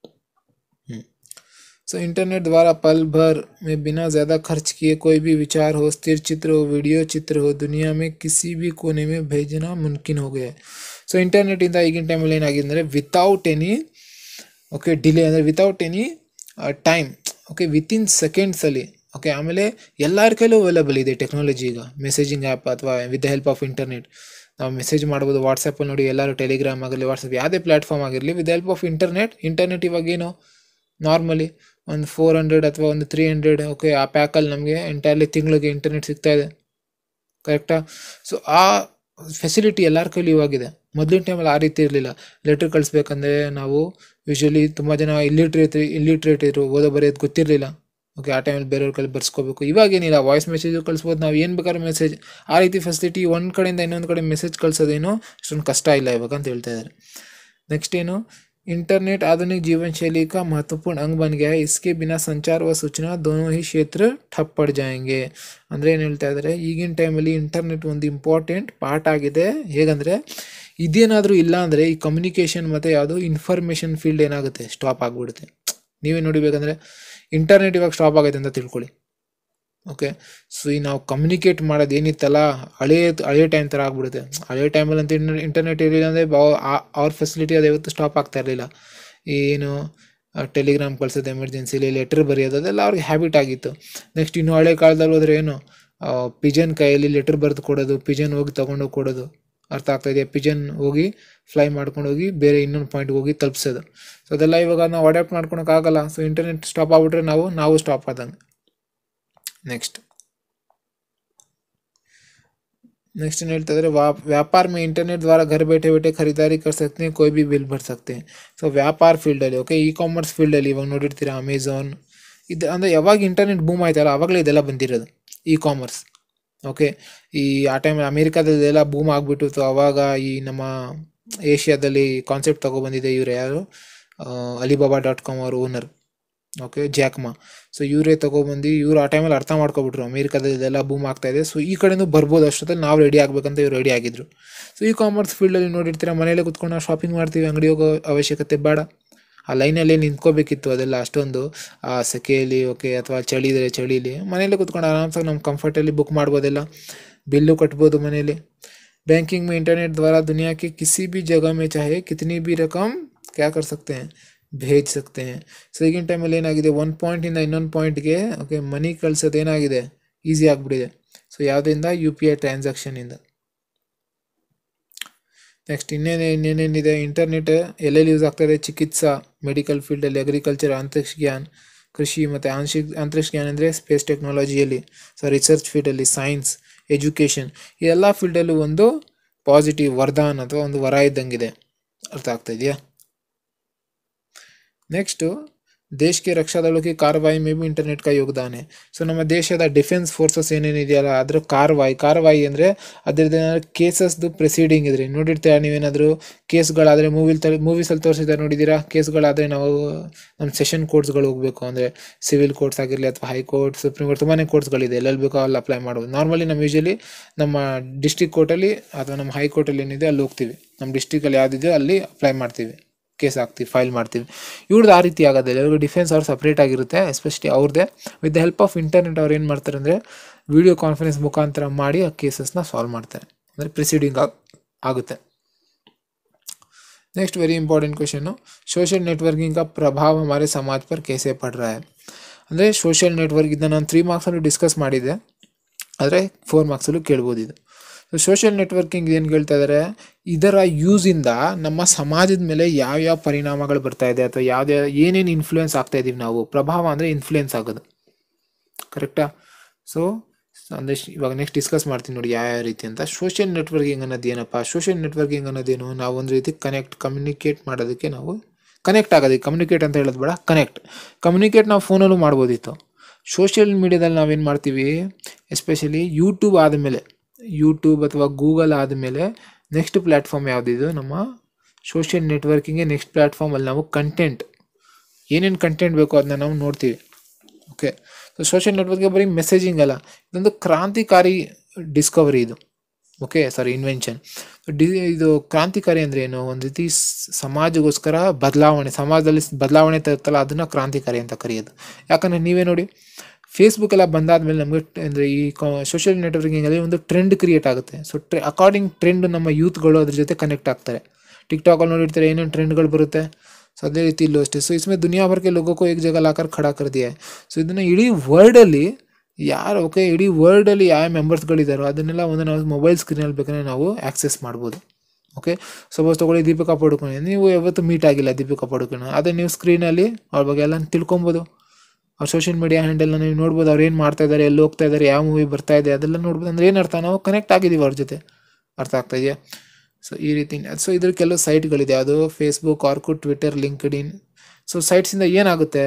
हम्म। सो इंटरनेट द्वारा पल भर में बिना ज़्यादा खर्च किए कोई भी विचार हो स्थिर चित्र हो वीडियो चित्र हो दुनिया में किसी भी कोने में भेजना मुमकिन हो गया है ಸೊ ಇಂಟರ್ನೆಟ್ಟಿಂದ ಈಗಿನ ಟೈಮಲ್ಲಿ ಏನಾಗಿದೆ ಅಂದರೆ ವಿತೌಟ್ ಎನಿ ಓಕೆ ಡಿಲೇ ಅಂದರೆ without any time okay within ಸೆಕೆಂಡ್ಸಲ್ಲಿ ಓಕೆ ಆಮೇಲೆ ಎಲ್ಲರ ಕೈಲೂ ಅವೈಲೇಬಲ್ ಇದೆ ಟೆಕ್ನಾಲಜಿ ಈಗ ಮೆಸೇಜಿಂಗ್ ಆ್ಯಪ್ ಅಥವಾ with the help of internet ನಾವು ಮೆಸೇಜ್ ಮಾಡ್ಬೋದು ವಾಟ್ಸಪ್ಪಲ್ಲಿ ನೋಡಿ ಎಲ್ಲರೂ ಟೆಲಿಗ್ರಾಮ್ ಆಗಲಿ ವಾಟ್ಸಪ್ ಯಾವುದೇ ಪ್ಲ್ಯಾಟ್ಫಾರ್ಮ್ ಆಗಿರಲಿ with help of internet internet ಇವಾಗೇನು ನಾರ್ಮಲಿ ಒಂದು ಫೋರ್ ಹಂಡ್ರೆಡ್ ಅಥವಾ ಒಂದು ತ್ರೀ ಹಂಡ್ರೆಡ್ ಓಕೆ ಆ ಪ್ಯಾಕಲ್ಲಿ ನಮಗೆ ಎಂಟೈರ್ಲಿ ತಿಂಗಳಿಗೆ ಇಂಟರ್ನೆಟ್ ಸಿಗ್ತಾ ಇದೆ ಕರೆಕ್ಟಾ ಸೊ ಆ ಫೆಸಿಲಿಟಿ ಎಲ್ಲರ ಕೈಲಿ ಇವಾಗಿದೆ ಮೊದಲಿನ ಟೈಮಲ್ಲಿ ಆ ರೀತಿ ಇರಲಿಲ್ಲ ಲೆಟ್ರ್ ಕಳಿಸ್ಬೇಕಂದ್ರೆ ನಾವು ಯೂಶ್ವಲಿ ತುಂಬ ಜನ ಇಲ್ಲಿಟ್ರೇಟ್ ಇಲ್ಲಿಟ್ರೇಟ್ ಇದ್ರು ಓದೋ ಬರೆಯೋದು ಗೊತ್ತಿರಲಿಲ್ಲ ಓಕೆ ಆ ಟೈಮಲ್ಲಿ ಬೇರೆಯವ್ರ ಕೈಲಿ ಬರ್ಸ್ಕೋಬೇಕು ಇವಾಗೇನಿಲ್ಲ ವಾಯ್ಸ್ ಮೆಸೇಜು ಕಳಿಸ್ಬೋದು ನಾವು ಏನು ಬೇಕಾದ್ರೂ ಮೆಸೇಜ್ ಆ ರೀತಿ ಫೆಸಿಲಿಟಿ ಒಂದು ಕಡೆಯಿಂದ ಇನ್ನೊಂದು ಕಡೆ ಮೆಸೇಜ್ ಕಳ್ಸೋದೇನು ಅಷ್ಟೊಂದು ಕಷ್ಟ ಇಲ್ಲ ಇವಾಗ ಅಂತ ಹೇಳ್ತಾ ಇದ್ದಾರೆ नेक्स्ट ಏನು इंटरनेट आधुनिक जीवन शैली का महत्वपूर्ण अंग बन गया है इसके बिना संचार व सूचना दोनों ही क्षेत्र ठप पड़ जाएंगे ಅಂದರೆ ಏನು ಹೇಳ್ತಾ ಇದ್ದಾರೆ ಈಗಿನ ಟೈಮಲ್ಲಿ ಇಂಟರ್ನೆಟ್ ಒಂದು ಇಂಪಾರ್ಟೆಂಟ್ ಪಾರ್ಟ್ ಆಗಿದೆ ಹೇಗಂದರೆ ಇದೇನಾದರೂ ಇಲ್ಲ ಅಂದರೆ ಈ ಕಮ್ಯುನಿಕೇಷನ್ ಮತ್ತು ಯಾವುದು ಇನ್ಫಾರ್ಮೇಷನ್ ಫೀಲ್ಡ್ ಏನಾಗುತ್ತೆ ಸ್ಟಾಪ್ ಆಗಿಬಿಡುತ್ತೆ ನೀವೇ ನೋಡಿಬೇಕಂದ್ರೆ ಇಂಟರ್ನೆಟ್ ಇವಾಗ ಸ್ಟಾಪ್ ಆಗೈತೆ ಅಂತ ತಿಳ್ಕೊಳ್ಳಿ ಓಕೆ ಸೊ ಈ ನಾವು ಕಮ್ಯುನಿಕೇಟ್ ಮಾಡೋದು ಏನಿತ್ತಲ್ಲ ಹಳೇ ಹಳೇ ಟೈಮ್ ಥರ ಆಗ್ಬಿಡುತ್ತೆ ಹಳೇ ಟೈಮಲ್ಲಿ ಅಂತ ಇಂಟರ್ನೆಟ್ ಇರಲಿಲ್ಲ ಅಂದರೆ ಅವ್ರ ಫೆಸಿಲಿಟಿ ಅದು ಯಾವತ್ತೂ ಸ್ಟಾಪ್ ಆಗ್ತಾ ಇರಲಿಲ್ಲ ಏನು ಟೆಲಿಗ್ರಾಮ್ ಕಳ್ಸೋದು ಎಮರ್ಜೆನ್ಸಿಲಿ ಲೆಟ್ರ್ ಬರೆಯೋದು ಅದೆಲ್ಲ ಅವ್ರಿಗೆ ಹ್ಯಾಬಿಟ್ ಆಗಿತ್ತು ನೆಕ್ಸ್ಟ್ ಇನ್ನು ಹಳೆ ಕಾಲದಲ್ಲಿ ಹೋದ್ರೆ ಏನು ಪಿಜನ್ ಕೈಯಲ್ಲಿ ಲೆಟ್ರ್ ಬರೆದು ಕೊಡೋದು ಪಿಜನ್ ಹೋಗಿ ತೊಗೊಂಡೋಗಿ ಕೊಡೋದು ಅರ್ಥ ಆಗ್ತಾ ಇದೆಯಾ ಪಿಜನ್ ಹೋಗಿ ಫ್ಲೈ ಮಾಡ್ಕೊಂಡು ಹೋಗಿ ಬೇರೆ ಇನ್ನೊಂದು ಪಾಯಿಂಟ್ಗೆ ಹೋಗಿ ತಲುಪಿಸೋದು ಸೊ ಅದೆಲ್ಲ ಇವಾಗ ನಾವು ಅಡಾಪ್ಟ್ ಮಾಡ್ಕೊಳಕ್ಕಾಗಲ್ಲ ಸೊ ಇಂಟರ್ನೆಟ್ ಸ್ಟಾಪ್ ಆಗ್ಬಿಟ್ರೆ ನಾವು ನಾವು ಸ್ಟಾಪ್ ಆದಂಗೆ नेक्स्ट नेक्स्ट ಏನು ಹೇಳ್ತಾ ಇದ್ದಾರೆ ವ್ಯಾಪಾರ में इंटरनेट द्वारा घर बैठे बैठे खरीदारी कर सकते हैं कोई भी बिल भर सकते हैं ಸೊ ವ್ಯಾಪಾರ ಫೀಲ್ಡಲ್ಲಿ ಓಕೆ ಇ ಕಾಮರ್ಸ್ ಫೀಲ್ಡಲ್ಲಿ ಇವಾಗ ನೋಡಿರ್ತೀರಾ ಅಮೆಝಾನ್ ಇದು ಅಂದರೆ ಯಾವಾಗ ಇಂಟರ್ನೆಟ್ ಬೂಮ್ ಆಯ್ತಲ್ಲ ಆವಾಗಲೇ ಇದೆಲ್ಲ ಬಂದಿರೋದು ಇ ಕಾಮರ್ಸ್ ಓಕೆ ಈ ಆ ಟೈಮ್ ಅಮೇರಿಕಾದಲ್ಲಿ ಇದೆಲ್ಲ ಬೂಮ್ ಆಗಿಬಿಟ್ಟು ಅವಾಗ ಈ ನಮ್ಮ ಏಷ್ಯಾದಲ್ಲಿ ಕಾನ್ಸೆಪ್ಟ್ ತೊಗೊಬಂದಿದೆ ಇವರು ಯಾರು ಅಲಿಬಾಬಾ ಡಾಟ್ ಕಾಮ್ ಅವ್ರ ಓನರ್ ಓಕೆ ಜಾಕ್ಮಾ ಸೊ ಇವರೇ ತೊಗೊಬಂದು ಇವ್ರು ಆ ಟೈಮಲ್ಲಿ ಅರ್ಥ ಮಾಡ್ಕೊಬಿಟ್ರು ಅಮೇರಿಕಾದಲ್ಲಿ ಇದೆಲ್ಲ ಬೂಮ್ ಆಗ್ತಾ ಇದೆ ಸೊ ಈ ಕಡೆನೂ ಬರ್ಬೋದು ಅಷ್ಟೊತ್ತಲ್ಲಿ ನಾವು ರೆಡಿ ಆಗಬೇಕಂತ ಇವ್ರು ರೆಡಿ ಆಗಿದ್ರು ಸೊ ಈ ಕಾಮರ್ಸ್ ಫೀಲ್ಡಲ್ಲಿ ನೋಡಿರ್ತೀರ ಮನೇಲೆ ಕುತ್ಕೊಂಡು ನಾವು ಶಾಪಿಂಗ್ ಮಾಡ್ತೀವಿ ಅಂಗಡಿ ಹೋಗೋ ಅವಶ್ಯಕತೆ ಬೇಡ ಆ ಲೈನಲ್ಲಿ ನಿಂತ್ಕೋಬೇಕಿತ್ತು ಅದೆಲ್ಲ ಅಷ್ಟೊಂದು ಆ ಸೆಕೆಯಲ್ಲಿ ಓಕೆ ಅಥವಾ ಚಳಿ ಇದ್ರೆ ಚಳಿಲಿ ಮನೇಲೆ ಕುತ್ಕೊಂಡು ಆರಾಮ್ಸಾಗಿ ನಮ್ಮ ಕಂಫರ್ಟಲ್ಲಿ ಬುಕ್ ಮಾಡ್ಬೋದೆಲ್ಲ ಬಿಲ್ಲು ಕಟ್ಬೋದು ಮನೇಲಿ बैंकिंग में इंटरनेट द्वारा दुनिया के किसी भी जगह में चाहे कितनी भी रकम क्या कर सकते हैं भेज सकते हैं ಸೊ ಈಗಿನ ಟೈಮಲ್ಲಿ ಏನಾಗಿದೆ ಒಂದು ಪಾಯಿಂಟಿಂದ ಇನ್ನೊಂದು ಪಾಯಿಂಟ್ಗೆ ಓಕೆ ಮನಿ ಕಳ್ಸೋದು ಏನಾಗಿದೆ ಈಸಿ ಆಗಿಬಿಟ್ಟಿದೆ ಸೊ ಯಾವುದರಿಂದ ಯು ಪಿ ಐ ಟ್ರಾನ್ಸಾಕ್ಷನಿಂದ ನೆಕ್ಸ್ಟ್ ಇನ್ನೇನು ಇನ್ನೇನೇನಿದೆ ಇಂಟರ್ನೆಟ್ ಎಲ್ಲೆಲ್ಲಿ ಯೂಸ್ ಆಗ್ತಾ ಇದೆ ಚಿಕಿತ್ಸಾ ಮೆಡಿಕಲ್ ಫೀಲ್ಡಲ್ಲಿ ಅಗ್ರಿಕಲ್ಚರ್ ಅಂತರಿಕ್ಷ ಜ್ಞಾನ ಕೃಷಿ ಮತ್ತು ಆಂಶಿಕ ಅಂತರಿಕ್ಷ ಜ್ಞಾನ ಅಂದರೆ ಸ್ಪೇಸ್ ಟೆಕ್ನಾಲಜಿಯಲ್ಲಿ ಸೊ ರಿಸರ್ಚ್ ಫೀಲ್ಡಲ್ಲಿ ಸೈನ್ಸ್ ಎಜುಕೇಷನ್ ಈ ಎಲ್ಲ ಫೀಲ್ಡಲ್ಲೂ ಒಂದು ಪಾಸಿಟಿವ್ ವರದಾನ ಅಥವಾ ಒಂದು ವರ ಇದ್ದಂಗಿದೆ ಅರ್ಥ ಆಗ್ತಾ ಇದೆಯಾ ನೆಕ್ಸ್ಟು ದೇಶ के रक्षा दलों की कार्रवाई में भी इंटरनेट का योगदान है ಸೊ ನಮ್ಮ ದೇಶದ ಡಿಫೆನ್ಸ್ ಫೋರ್ಸಸ್ ಏನೇನಿದೆಯಲ್ಲ ಅದ್ರ ಕಾರ್ವಾಯಿ ಕಾರ್ವಾಯಿ ಅಂದರೆ ಅದರದ್ದು ಏನಾದ್ರು ಕೇಸಸ್ದು ಪ್ರೊಸೀಡಿಂಗ್ ಇದ್ರೆ ನೋಡಿರ್ತೀರಾ ನೀವೇನಾದರೂ ಕೇಸ್ಗಳಾದರೆ ಮೂವಿಲ್ ತ ಮೂವೀಸಲ್ಲಿ ತೋರಿಸಿದ್ದಾರೆ ನೋಡಿದ್ದೀರಾ ಕೇಸ್ಗಳಾದರೆ ನಾವು ನಮ್ಮ ಸೆಷನ್ ಕೋರ್ಟ್ಸ್ಗಳು ಹೋಗಬೇಕು ಅಂದರೆ ಸಿವಿಲ್ ಕೋರ್ಟ್ಸ್ ಆಗಿರಲಿ ಅಥವಾ ಹೈಕೋರ್ಟ್ ಸುಪ್ರೀಂ ಕೋರ್ಟ್ ತುಂಬಾ ಕೋರ್ಟ್ಸ್ಗಳಿದೆ ಎಲ್ಲೆಲ್ಲಿ ಬೇಕೋ ಅಲ್ಲಿ ಅಪ್ಲೈ ಮಾಡ್ಬೋದು ನಾರ್ಮಲಿ ನಮ್ಮ ಯೂಶಲಿ ನಮ್ಮ ಡಿಸ್ಟಿಕ್ ಕೋರ್ಟಲ್ಲಿ ಅಥವಾ ನಮ್ಮ ಹೈಕೋರ್ಟಲ್ಲಿ ಏನಿದೆ ಅಲ್ಲಿ ಹೋಗ್ತೀವಿ ನಮ್ಮ ಡಿಸ್ಟಿಕಲ್ಲಿ ಯಾವುದಿದೆಯೋ ಅಲ್ಲಿ ಅಪ್ಲೈ ಮಾಡ್ತೀವಿ ಕೇಸ್ ಹಾಕ್ತೀವಿ ಫೈಲ್ ಮಾಡ್ತೀವಿ ಇವ್ರದ್ದು ಆ ರೀತಿ ಆಗೋದಿಲ್ಲ ಎಲ್ಲರಿಗೂ ಡಿಫೆನ್ಸ್ ಅವ್ರು ಸಪ್ರೇಟ್ ಆಗಿರುತ್ತೆ ಎಸ್ಪೆಷಲಿ ಅವ್ರದ್ದೇ with the help of internet ಅವ್ರು ಏನು ಮಾಡ್ತಾರೆ ಅಂದರೆ ವಿಡಿಯೋ ಕಾನ್ಫರೆನ್ಸ್ ಮುಖಾಂತರ ಮಾಡಿ ಆ ಕೇಸಸ್ನ ಸಾಲ್ವ್ ಮಾಡ್ತಾರೆ ಅಂದರೆ ಪ್ರಿಸೀಡಿಂಗ್ ಆಗುತ್ತೆ नेक्स्ट वेरी इंपॉर्टेंट क्वेश्चन हो सोशल नेटवर्किंग का प्रभाव हमारे समाज पर कैसे पड़ रहा है ಅಂದರೆ ಸೋಷಿಯಲ್ ನೆಟ್ವರ್ಕ್ ಇದನ್ನ ನಾನು ತ್ರೀ ಮಾರ್ಕ್ಸಲ್ಲೂ ಡಿಸ್ಕಸ್ ಮಾಡಿದ್ದೆ ಆದರೆ ಫೋರ್ ಮಾರ್ಕ್ಸಲ್ಲೂ ಕೇಳ್ಬೋದು ಇದು ಸೊ ಸೋಷಿಯಲ್ ನೆಟ್ವರ್ಕಿಂಗ್ ಏನು ಕೇಳ್ತಾ ಇದ್ದಾರೆ ಇದರ ಯೂಸಿಂದ ನಮ್ಮ ಸಮಾಜದ ಮೇಲೆ ಯಾವ್ಯಾವ ಪರಿಣಾಮಗಳು ಬರ್ತಾ ಇದೆ ಅಥವಾ ಯಾವ್ದು ಏನೇನು ಇನ್ಫ್ಲೂಯೆನ್ಸ್ ಆಗ್ತಾ ಇದೀವಿ ನಾವು ಪ್ರಭಾವ ಅಂದರೆ ಇನ್ಫ್ಲೂಯೆನ್ಸ್ ಆಗೋದು ಕರೆಕ್ಟಾ ಸೊ ಅಂದರೆ ಇವಾಗ ನೆಕ್ಸ್ಟ್ ಡಿಸ್ಕಸ್ ಮಾಡ್ತೀನಿ ನೋಡಿ ಯಾವ ಯಾವ ರೀತಿ ಅಂತ ಸೋಷಿಯಲ್ ನೆಟ್ವರ್ಕಿಂಗ್ ಅನ್ನೋದು ಏನಪ್ಪ ಸೋಷಿಯಲ್ ನೆಟ್ವರ್ಕಿಂಗ್ ಅನ್ನೋದೇನು ನಾವು ಒಂದು ರೀತಿ ಕನೆಕ್ಟ್ ಕಮ್ಯುನಿಕೇಟ್ ಮಾಡೋದಕ್ಕೆ ನಾವು ಕನೆಕ್ಟ್ ಆಗೋದಕ್ಕೆ ಕಮ್ಯುನಿಕೇಟ್ ಅಂತ ಹೇಳೋದು ಬೇಡ ಕನೆಕ್ಟ್ ಕಮ್ಯುನಿಕೇಟ್ ನಾವು ಫೋನಲ್ಲೂ ಮಾಡ್ಬೋದಿತ್ತು ಸೋಷಿಯಲ್ ಮೀಡಿಯಾದಲ್ಲಿ ನಾವೇನು ಮಾಡ್ತೀವಿ ಎಸ್ಪೆಷಲಿ ಯೂಟ್ಯೂಬ್ ಆದಮೇಲೆ ಯೂಟ್ಯೂಬ್ ಅಥವಾ ಗೂಗಲ್ ಆದಮೇಲೆ ನೆಕ್ಸ್ಟ್ ಪ್ಲ್ಯಾಟ್ಫಾರ್ಮ್ ಯಾವುದಿದು ನಮ್ಮ ಸೋಷಿಯಲ್ ನೆಟ್ವರ್ಕಿಂಗ್ಗೆ ನೆಕ್ಸ್ಟ್ ಪ್ಲ್ಯಾಟ್ಫಾರ್ಮಲ್ಲಿ ನಾವು ಕಂಟೆಂಟ್ ಏನೇನು ಕಂಟೆಂಟ್ ಬೇಕೋ ಅದನ್ನ ನಾವು ನೋಡ್ತೀವಿ ಓಕೆ ಸೊ ಸೋಷಿಯಲ್ ನೆಟ್ವರ್ಕ್ಗೆ ಬರೀ ಮೆಸೇಜಿಂಗ್ ಅಲ್ಲ ಇದೊಂದು ಕ್ರಾಂತಿಕಾರಿ ಡಿಸ್ಕವರಿ ಇದು ಓಕೆ ಸಾರಿ ಇನ್ವೆನ್ಷನ್ ಡಿ ಇದು ಕ್ರಾಂತಿಕಾರಿ ಅಂದರೆ ಏನು ಒಂದು ರೀತಿ ಸ್- ಸಮಾಜಗೋಸ್ಕರ ಬದಲಾವಣೆ ಸಮಾಜದಲ್ಲಿ ಸ್- ಬದಲಾವಣೆ ತರುತ್ತಲ್ಲ ಅದನ್ನು ಕ್ರಾಂತಿಕಾರಿ ಅಂತ ಕರೆಯೋದು ಯಾಕಂದರೆ ನೀವೇ ನೋಡಿ ಫೇಸ್ಬುಕ್ ಎಲ್ಲ ಬಂದಾದ್ಮೇಲೆ ನಮಗೆ ಅಂದರೆ ಈ ಸೋಷಿಯಲ್ ನೆಟ್ವರ್ಕಿಂಗಲ್ಲಿ ಒಂದು ಟ್ರೆಂಡ್ ಕ್ರಿಯೇಟ್ ಆಗುತ್ತೆ ಸೊ ಟ್ರೆ ಅಕಾರ್ಡಿಂಗ್ ಟ್ರೆಂಡ್ ನಮ್ಮ ಯೂತ್ಗಳು ಅದ್ರ ಜೊತೆ ಕನೆಕ್ಟ್ ಆಗ್ತಾರೆ ಟಿಕ್ಟಾಕಲ್ಲಿ ನೋಡಿರ್ತಾರೆ ಏನೇನು ಟ್ರೆಂಡ್ಗಳು ಬರುತ್ತೆ ಸೊ ಅದೇ ರೀತಿ ಇಲ್ಲೂ ಅಷ್ಟೇ ಸೊ इसमें दुनिया भर के लोगों को एक जगह लाकर खड़ा कर दिया है ಸೊ ಇದನ್ನು ಇಡೀ ವರ್ಲ್ಡಲ್ಲಿ ಯಾರು ಓಕೆ ಇಡೀ ವರ್ಲ್ಡಲ್ಲಿ ಯಾವ ಮೆಂಬರ್ಸ್ಗಳಿದ್ದಾರೋ ಅದನ್ನೆಲ್ಲ ಒಂದು ನಾವು ಮೊಬೈಲ್ ಸ್ಕ್ರೀನಲ್ಲಿ ಬೇಕಾದ್ರೆ ನಾವು ಆ್ಯಕ್ಸೆಸ್ ಮಾಡ್ಬೋದು ಓಕೆ ಸಪೋಸ್ ತೊಗೊಳ್ಳಿ ದೀಪಿಕಾ ಪಡುಕೋಣೆ ನೀವು ಯಾವತ್ತೂ ಮೀಟ್ ಆಗಿಲ್ಲ ದೀಪಿಕಾ ಪಡುಕೋಣೆ ಅದೇ ನೀವು ಸ್ಕ್ರೀನಲ್ಲಿ ಅವ್ರ ಬಗ್ಗೆ ಎಲ್ಲ ತಿಳ್ಕೊಬೋದು ಅವ್ರ ಸೋಷಿಯಲ್ ಮೀಡಿಯಾ ಹ್ಯಾಂಡಲ್ನ ನೀವು ನೋಡ್ಬೋದು ಅವ್ರು ಏನು ಮಾಡ್ತಾ ಇದ್ದಾರೆ ಎಲ್ಲಿ ಹೋಗ್ತಾ ಇದ್ದಾರೆ ಯಾವ ಮೂವಿ ಬರ್ತಾ ಇದೆ ಅದೆಲ್ಲ ನೋಡ್ಬೋದು ಅಂದ್ರೆ ಏನು ಅರ್ಥ ನಾವು ಕನೆಕ್ಟ್ ಆಗಿದ್ದೀವಿ ಅವ್ರ ಜೊತೆ ಅರ್ಥ ಆಗ್ತಾ ಇದೆಯಾ ಸೊ ಈ ರೀತಿ ಸೊ ಇದ್ರ ಕೆಲವು ಸೈಟ್ಗಳಿದೆ ಅದು Facebook Orkut Twitter LinkedIn so ಸೈಟ್ಸಿಂದ ಏನಾಗುತ್ತೆ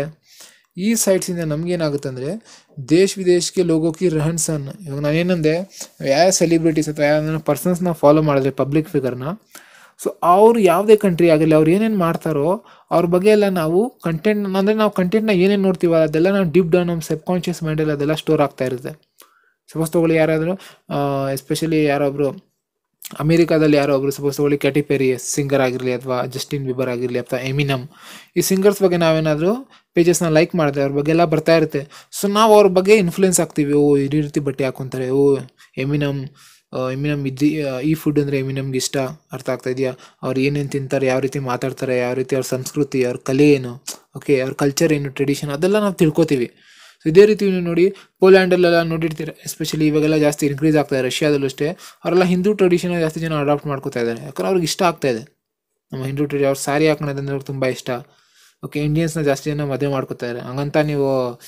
ಈ ಸೈಟ್ಸಿಂದ ನಮ್ಗೇನಾಗುತ್ತೆ ಅಂದರೆ ದೇಶ ವಿದೇಶಕ್ಕೆ ಲೋಗೋಕಿ ರಹನ್ ಸನ್ ಇವಾಗ ನಾನೇನಂದೆ ಯಾವ ಸೆಲಿಬ್ರಿಟೀಸ್ ಅಥವಾ ಯಾವ ಪರ್ಸನ್ಸ್ನ ಫಾಲೋ ಮಾಡಿದ್ರೆ ಪಬ್ಲಿಕ್ ಫಿಗರ್ನ ಸೊ ಅವ್ರು ಯಾವುದೇ ಕಂಟ್ರಿ ಆಗಿರಲಿ ಅವ್ರು ಏನೇನು ಮಾಡ್ತಾರೋ ಅವ್ರ ಬಗ್ಗೆ ಎಲ್ಲ ನಾವು ಕಂಟೆಂಟ್ ಅಂದರೆ ನಾವು ಕಂಟೆಂಟ್ನ ಏನೇನು ನೋಡ್ತೀವೋ ಅದೆಲ್ಲ ನಾವು ಡೀಪ್ ಡೌನ್ ನಮ್ಮ ಸಬ್ ಕಾನ್ಷಿಯಸ್ ಮೈಂಡಲ್ಲಿ ಅದೆಲ್ಲ ಸ್ಟೋರ್ ಆಗ್ತಾ ಇರುತ್ತೆ ಸಪೋಸ್ ತೊಗೊಳ್ಳಿ ಯಾರಾದರೂ ಎಸ್ಪೆಷಲಿ ಯಾರೊಬ್ಬರು ಅಮೇರಿಕಾದಲ್ಲಿ ಯಾರೋ ಒಬ್ರು ಸಪೋಸ್ ತಗೊಳ್ಳಿ ಕ್ಯಾಟಿ ಪೆರಿ ಸಿಂಗರ್ ಆಗಿರಲಿ ಅಥವಾ ಜಸ್ಟಿನ್ ಬಿಬರ್ ಆಗಿರಲಿ ಅಥವಾ ಎಮಿನಮ್ ಈ ಸಿಂಗರ್ಸ್ ಬಗ್ಗೆ ನಾವೇನಾದರೂ ಪೇಜಸ್ನ ಲೈಕ್ ಮಾಡಿದ್ರೆ ಅವ್ರ ಬಗ್ಗೆ ಎಲ್ಲ ಬರ್ತಾ ಇರುತ್ತೆ ಸೊ ನಾವು ಅವ್ರ ಬಗ್ಗೆ ಇನ್ಫ್ಲುಯೆನ್ಸ್ ಆಗ್ತೀವಿ ಓ ಈ ರೀತಿ ಬಟ್ಟೆ ಹಾಕೊತಾರೆ ಓ ಎಮಿನಮ್ ಎಮಿನಮ್ ಇದ್ದಿ ಈ ಫುಡ್ ಅಂದರೆ ಎಮಿನಮ್ಗೆ ಇಷ್ಟ ಅರ್ಥ ಆಗ್ತಾ ಇದೆಯಾ ಅವ್ರು ಏನೇನು ತಿಂತಾರೆ ಯಾವ ರೀತಿ ಮಾತಾಡ್ತಾರೆ ಯಾವ ರೀತಿ ಅವ್ರ ಸಂಸ್ಕೃತಿ ಅವ್ರ ಕಲೆ ಏನು ಓಕೆ ಅವ್ರ ಕಲ್ಚರ್ ಏನು ಟ್ರೆಡಿಷನ್ ಅದೆಲ್ಲ ನಾವು ತಿಳ್ಕೊತೀವಿ ಸೊ ಇದೇ ರೀತಿ ನೀವು ನೋಡಿ ಪೋಲ್ಯಾಂಡಲ್ಲೆಲ್ಲ ನೋಡಿರ್ತೀರ ಎಸ್ಪೆಷಲಿ ಇವಾಗೆಲ್ಲ ಜಾಸ್ತಿ ಇನ್ಕ್ರೀಸ್ ಆಗ್ತಾ ಇದೆ ರಷ್ಯಾದಲ್ಲೂ ಅಷ್ಟೇ ಅವರೆಲ್ಲ ಹಿಂದೂ ಟ್ರೆಡಿಷನ್ ಜಾಸ್ತಿ ಜನ ಅಡಾಪ್ಟ್ ಮಾಡ್ಕೋತಾ ಇದ್ದಾರೆ ಯಾಕಂದ್ರೆ ಅವ್ರಿಗೆ ಇಷ್ಟ ಆಗ್ತಾ ಇದೆ ನಮ್ಮ ಹಿಂದೂ ಟ್ರೆಡಿ ಅವ್ರು ಸ್ಯಾರಿ ಹಾಕೋಣದಂದ್ರೆ ಅವ್ರಿಗೆ ತುಂಬ ಇಷ್ಟ ಓಕೆ ಇಂಡಿಯನ್ಸ್ನ ಜಾಸ್ತಿ ಜನ ಮದುವೆ ಮಾಡ್ಕೋತಾ ಇದ್ದಾರೆ ಹಂಗಂತ ನೀವು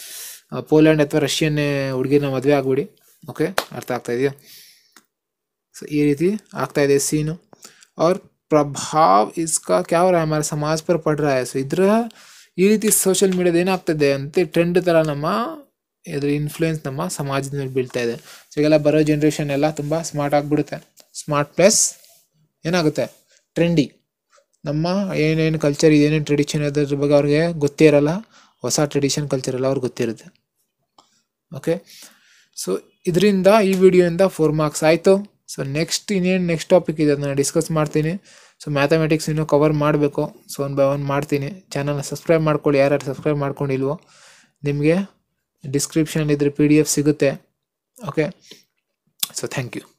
ಆ, ಪೋಲ್ಯಾಂಡ್ ಅಥವಾ ರಷ್ಯನ್ನೇ ಹುಡುಗಿನ ಮದುವೆ ಆಗ್ಬಿಡಿ ಓಕೆ ಅರ್ಥ ಆಗ್ತಾ ಇದೆಯಾ ಸೊ ಈ ರೀತಿ ಆಗ್ತಾ ಇದೆ ಸೀನು और प्रभाव इसका क्या हो रहा है हमारे समाज पर पड़ रहा है ಸೊ ಇದ್ರ ಈ ರೀತಿ ಸೋಷಿಯಲ್ ಮೀಡಿಯಾದ ಏನಾಗ್ತದೆ ಅಂತ ಟ್ರೆಂಡ್ ಥರ ನಮ್ಮ ಇದ್ರ ಇನ್ಫ್ಲೂಯೆನ್ಸ್ ನಮ್ಮ ಸಮಾಜದ ಮೇಲೆ ಬೀಳ್ತಾ ಇದೆ ಸೊ ಈಗೆಲ್ಲ ಬರೋ ಜನ್ರೇಷನ್ ಎಲ್ಲ ತುಂಬ ಸ್ಮಾರ್ಟ್ ಆಗಿಬಿಡುತ್ತೆ ಸ್ಮಾರ್ಟ್ ಪ್ಲಸ್ ಏನಾಗುತ್ತೆ ಟ್ರೆಂಡಿ ನಮ್ಮ ಏನೇನು ಕಲ್ಚರ್ ಏನೇನು ಟ್ರೆಡಿಷನ್ ಅದ್ರ ಬಗ್ಗೆ ಅವ್ರಿಗೆ ಗೊತ್ತೇ ಇರಲ್ಲ ಹೊಸ ಟ್ರೆಡಿಷನ್ ಕಲ್ಚರ್ ಎಲ್ಲ ಅವ್ರಿಗೆ ಗೊತ್ತಿರುತ್ತೆ ಓಕೆ ಸೊ ಇದರಿಂದ ಈ ವಿಡಿಯೋಯಿಂದ ಫೋರ್ ಮಾರ್ಕ್ಸ್ ಆಯಿತು ಸೊ ನೆಕ್ಸ್ಟ್ ಇನ್ನೇನು ನೆಕ್ಸ್ಟ್ ಟಾಪಿಕ್ ಇದೆ ಅದನ್ನ ಡಿಸ್ಕಸ್ ಮಾಡ್ತೀನಿ ಸೊ ಮ್ಯಾಥಮೆಟಿಕ್ಸ್ ಇನ್ನೂ ಕವರ್ ಮಾಡಬೇಕು ಸೊ ಒನ್ ಬೈ ಒನ್ ಮಾಡ್ತೀನಿ ಚಾನಲ್ನ ಸಬ್ಸ್ಕ್ರೈಬ್ ಮಾಡ್ಕೊಳ್ಳಿ ಯಾರ್ಯಾರು ಸಬ್ಸ್ಕ್ರೈಬ್ ಮಾಡ್ಕೊಂಡಿಲ್ವೋ ನಿಮಗೆ ಡಿಸ್ಕ್ರಿಪ್ಷನ್ ಇದ್ರ ಪಿ ಡಿ ಎಫ್ ಸಿಗುತ್ತೆ ಓಕೆ ಸೊ ಥ್ಯಾಂಕ್ ಯು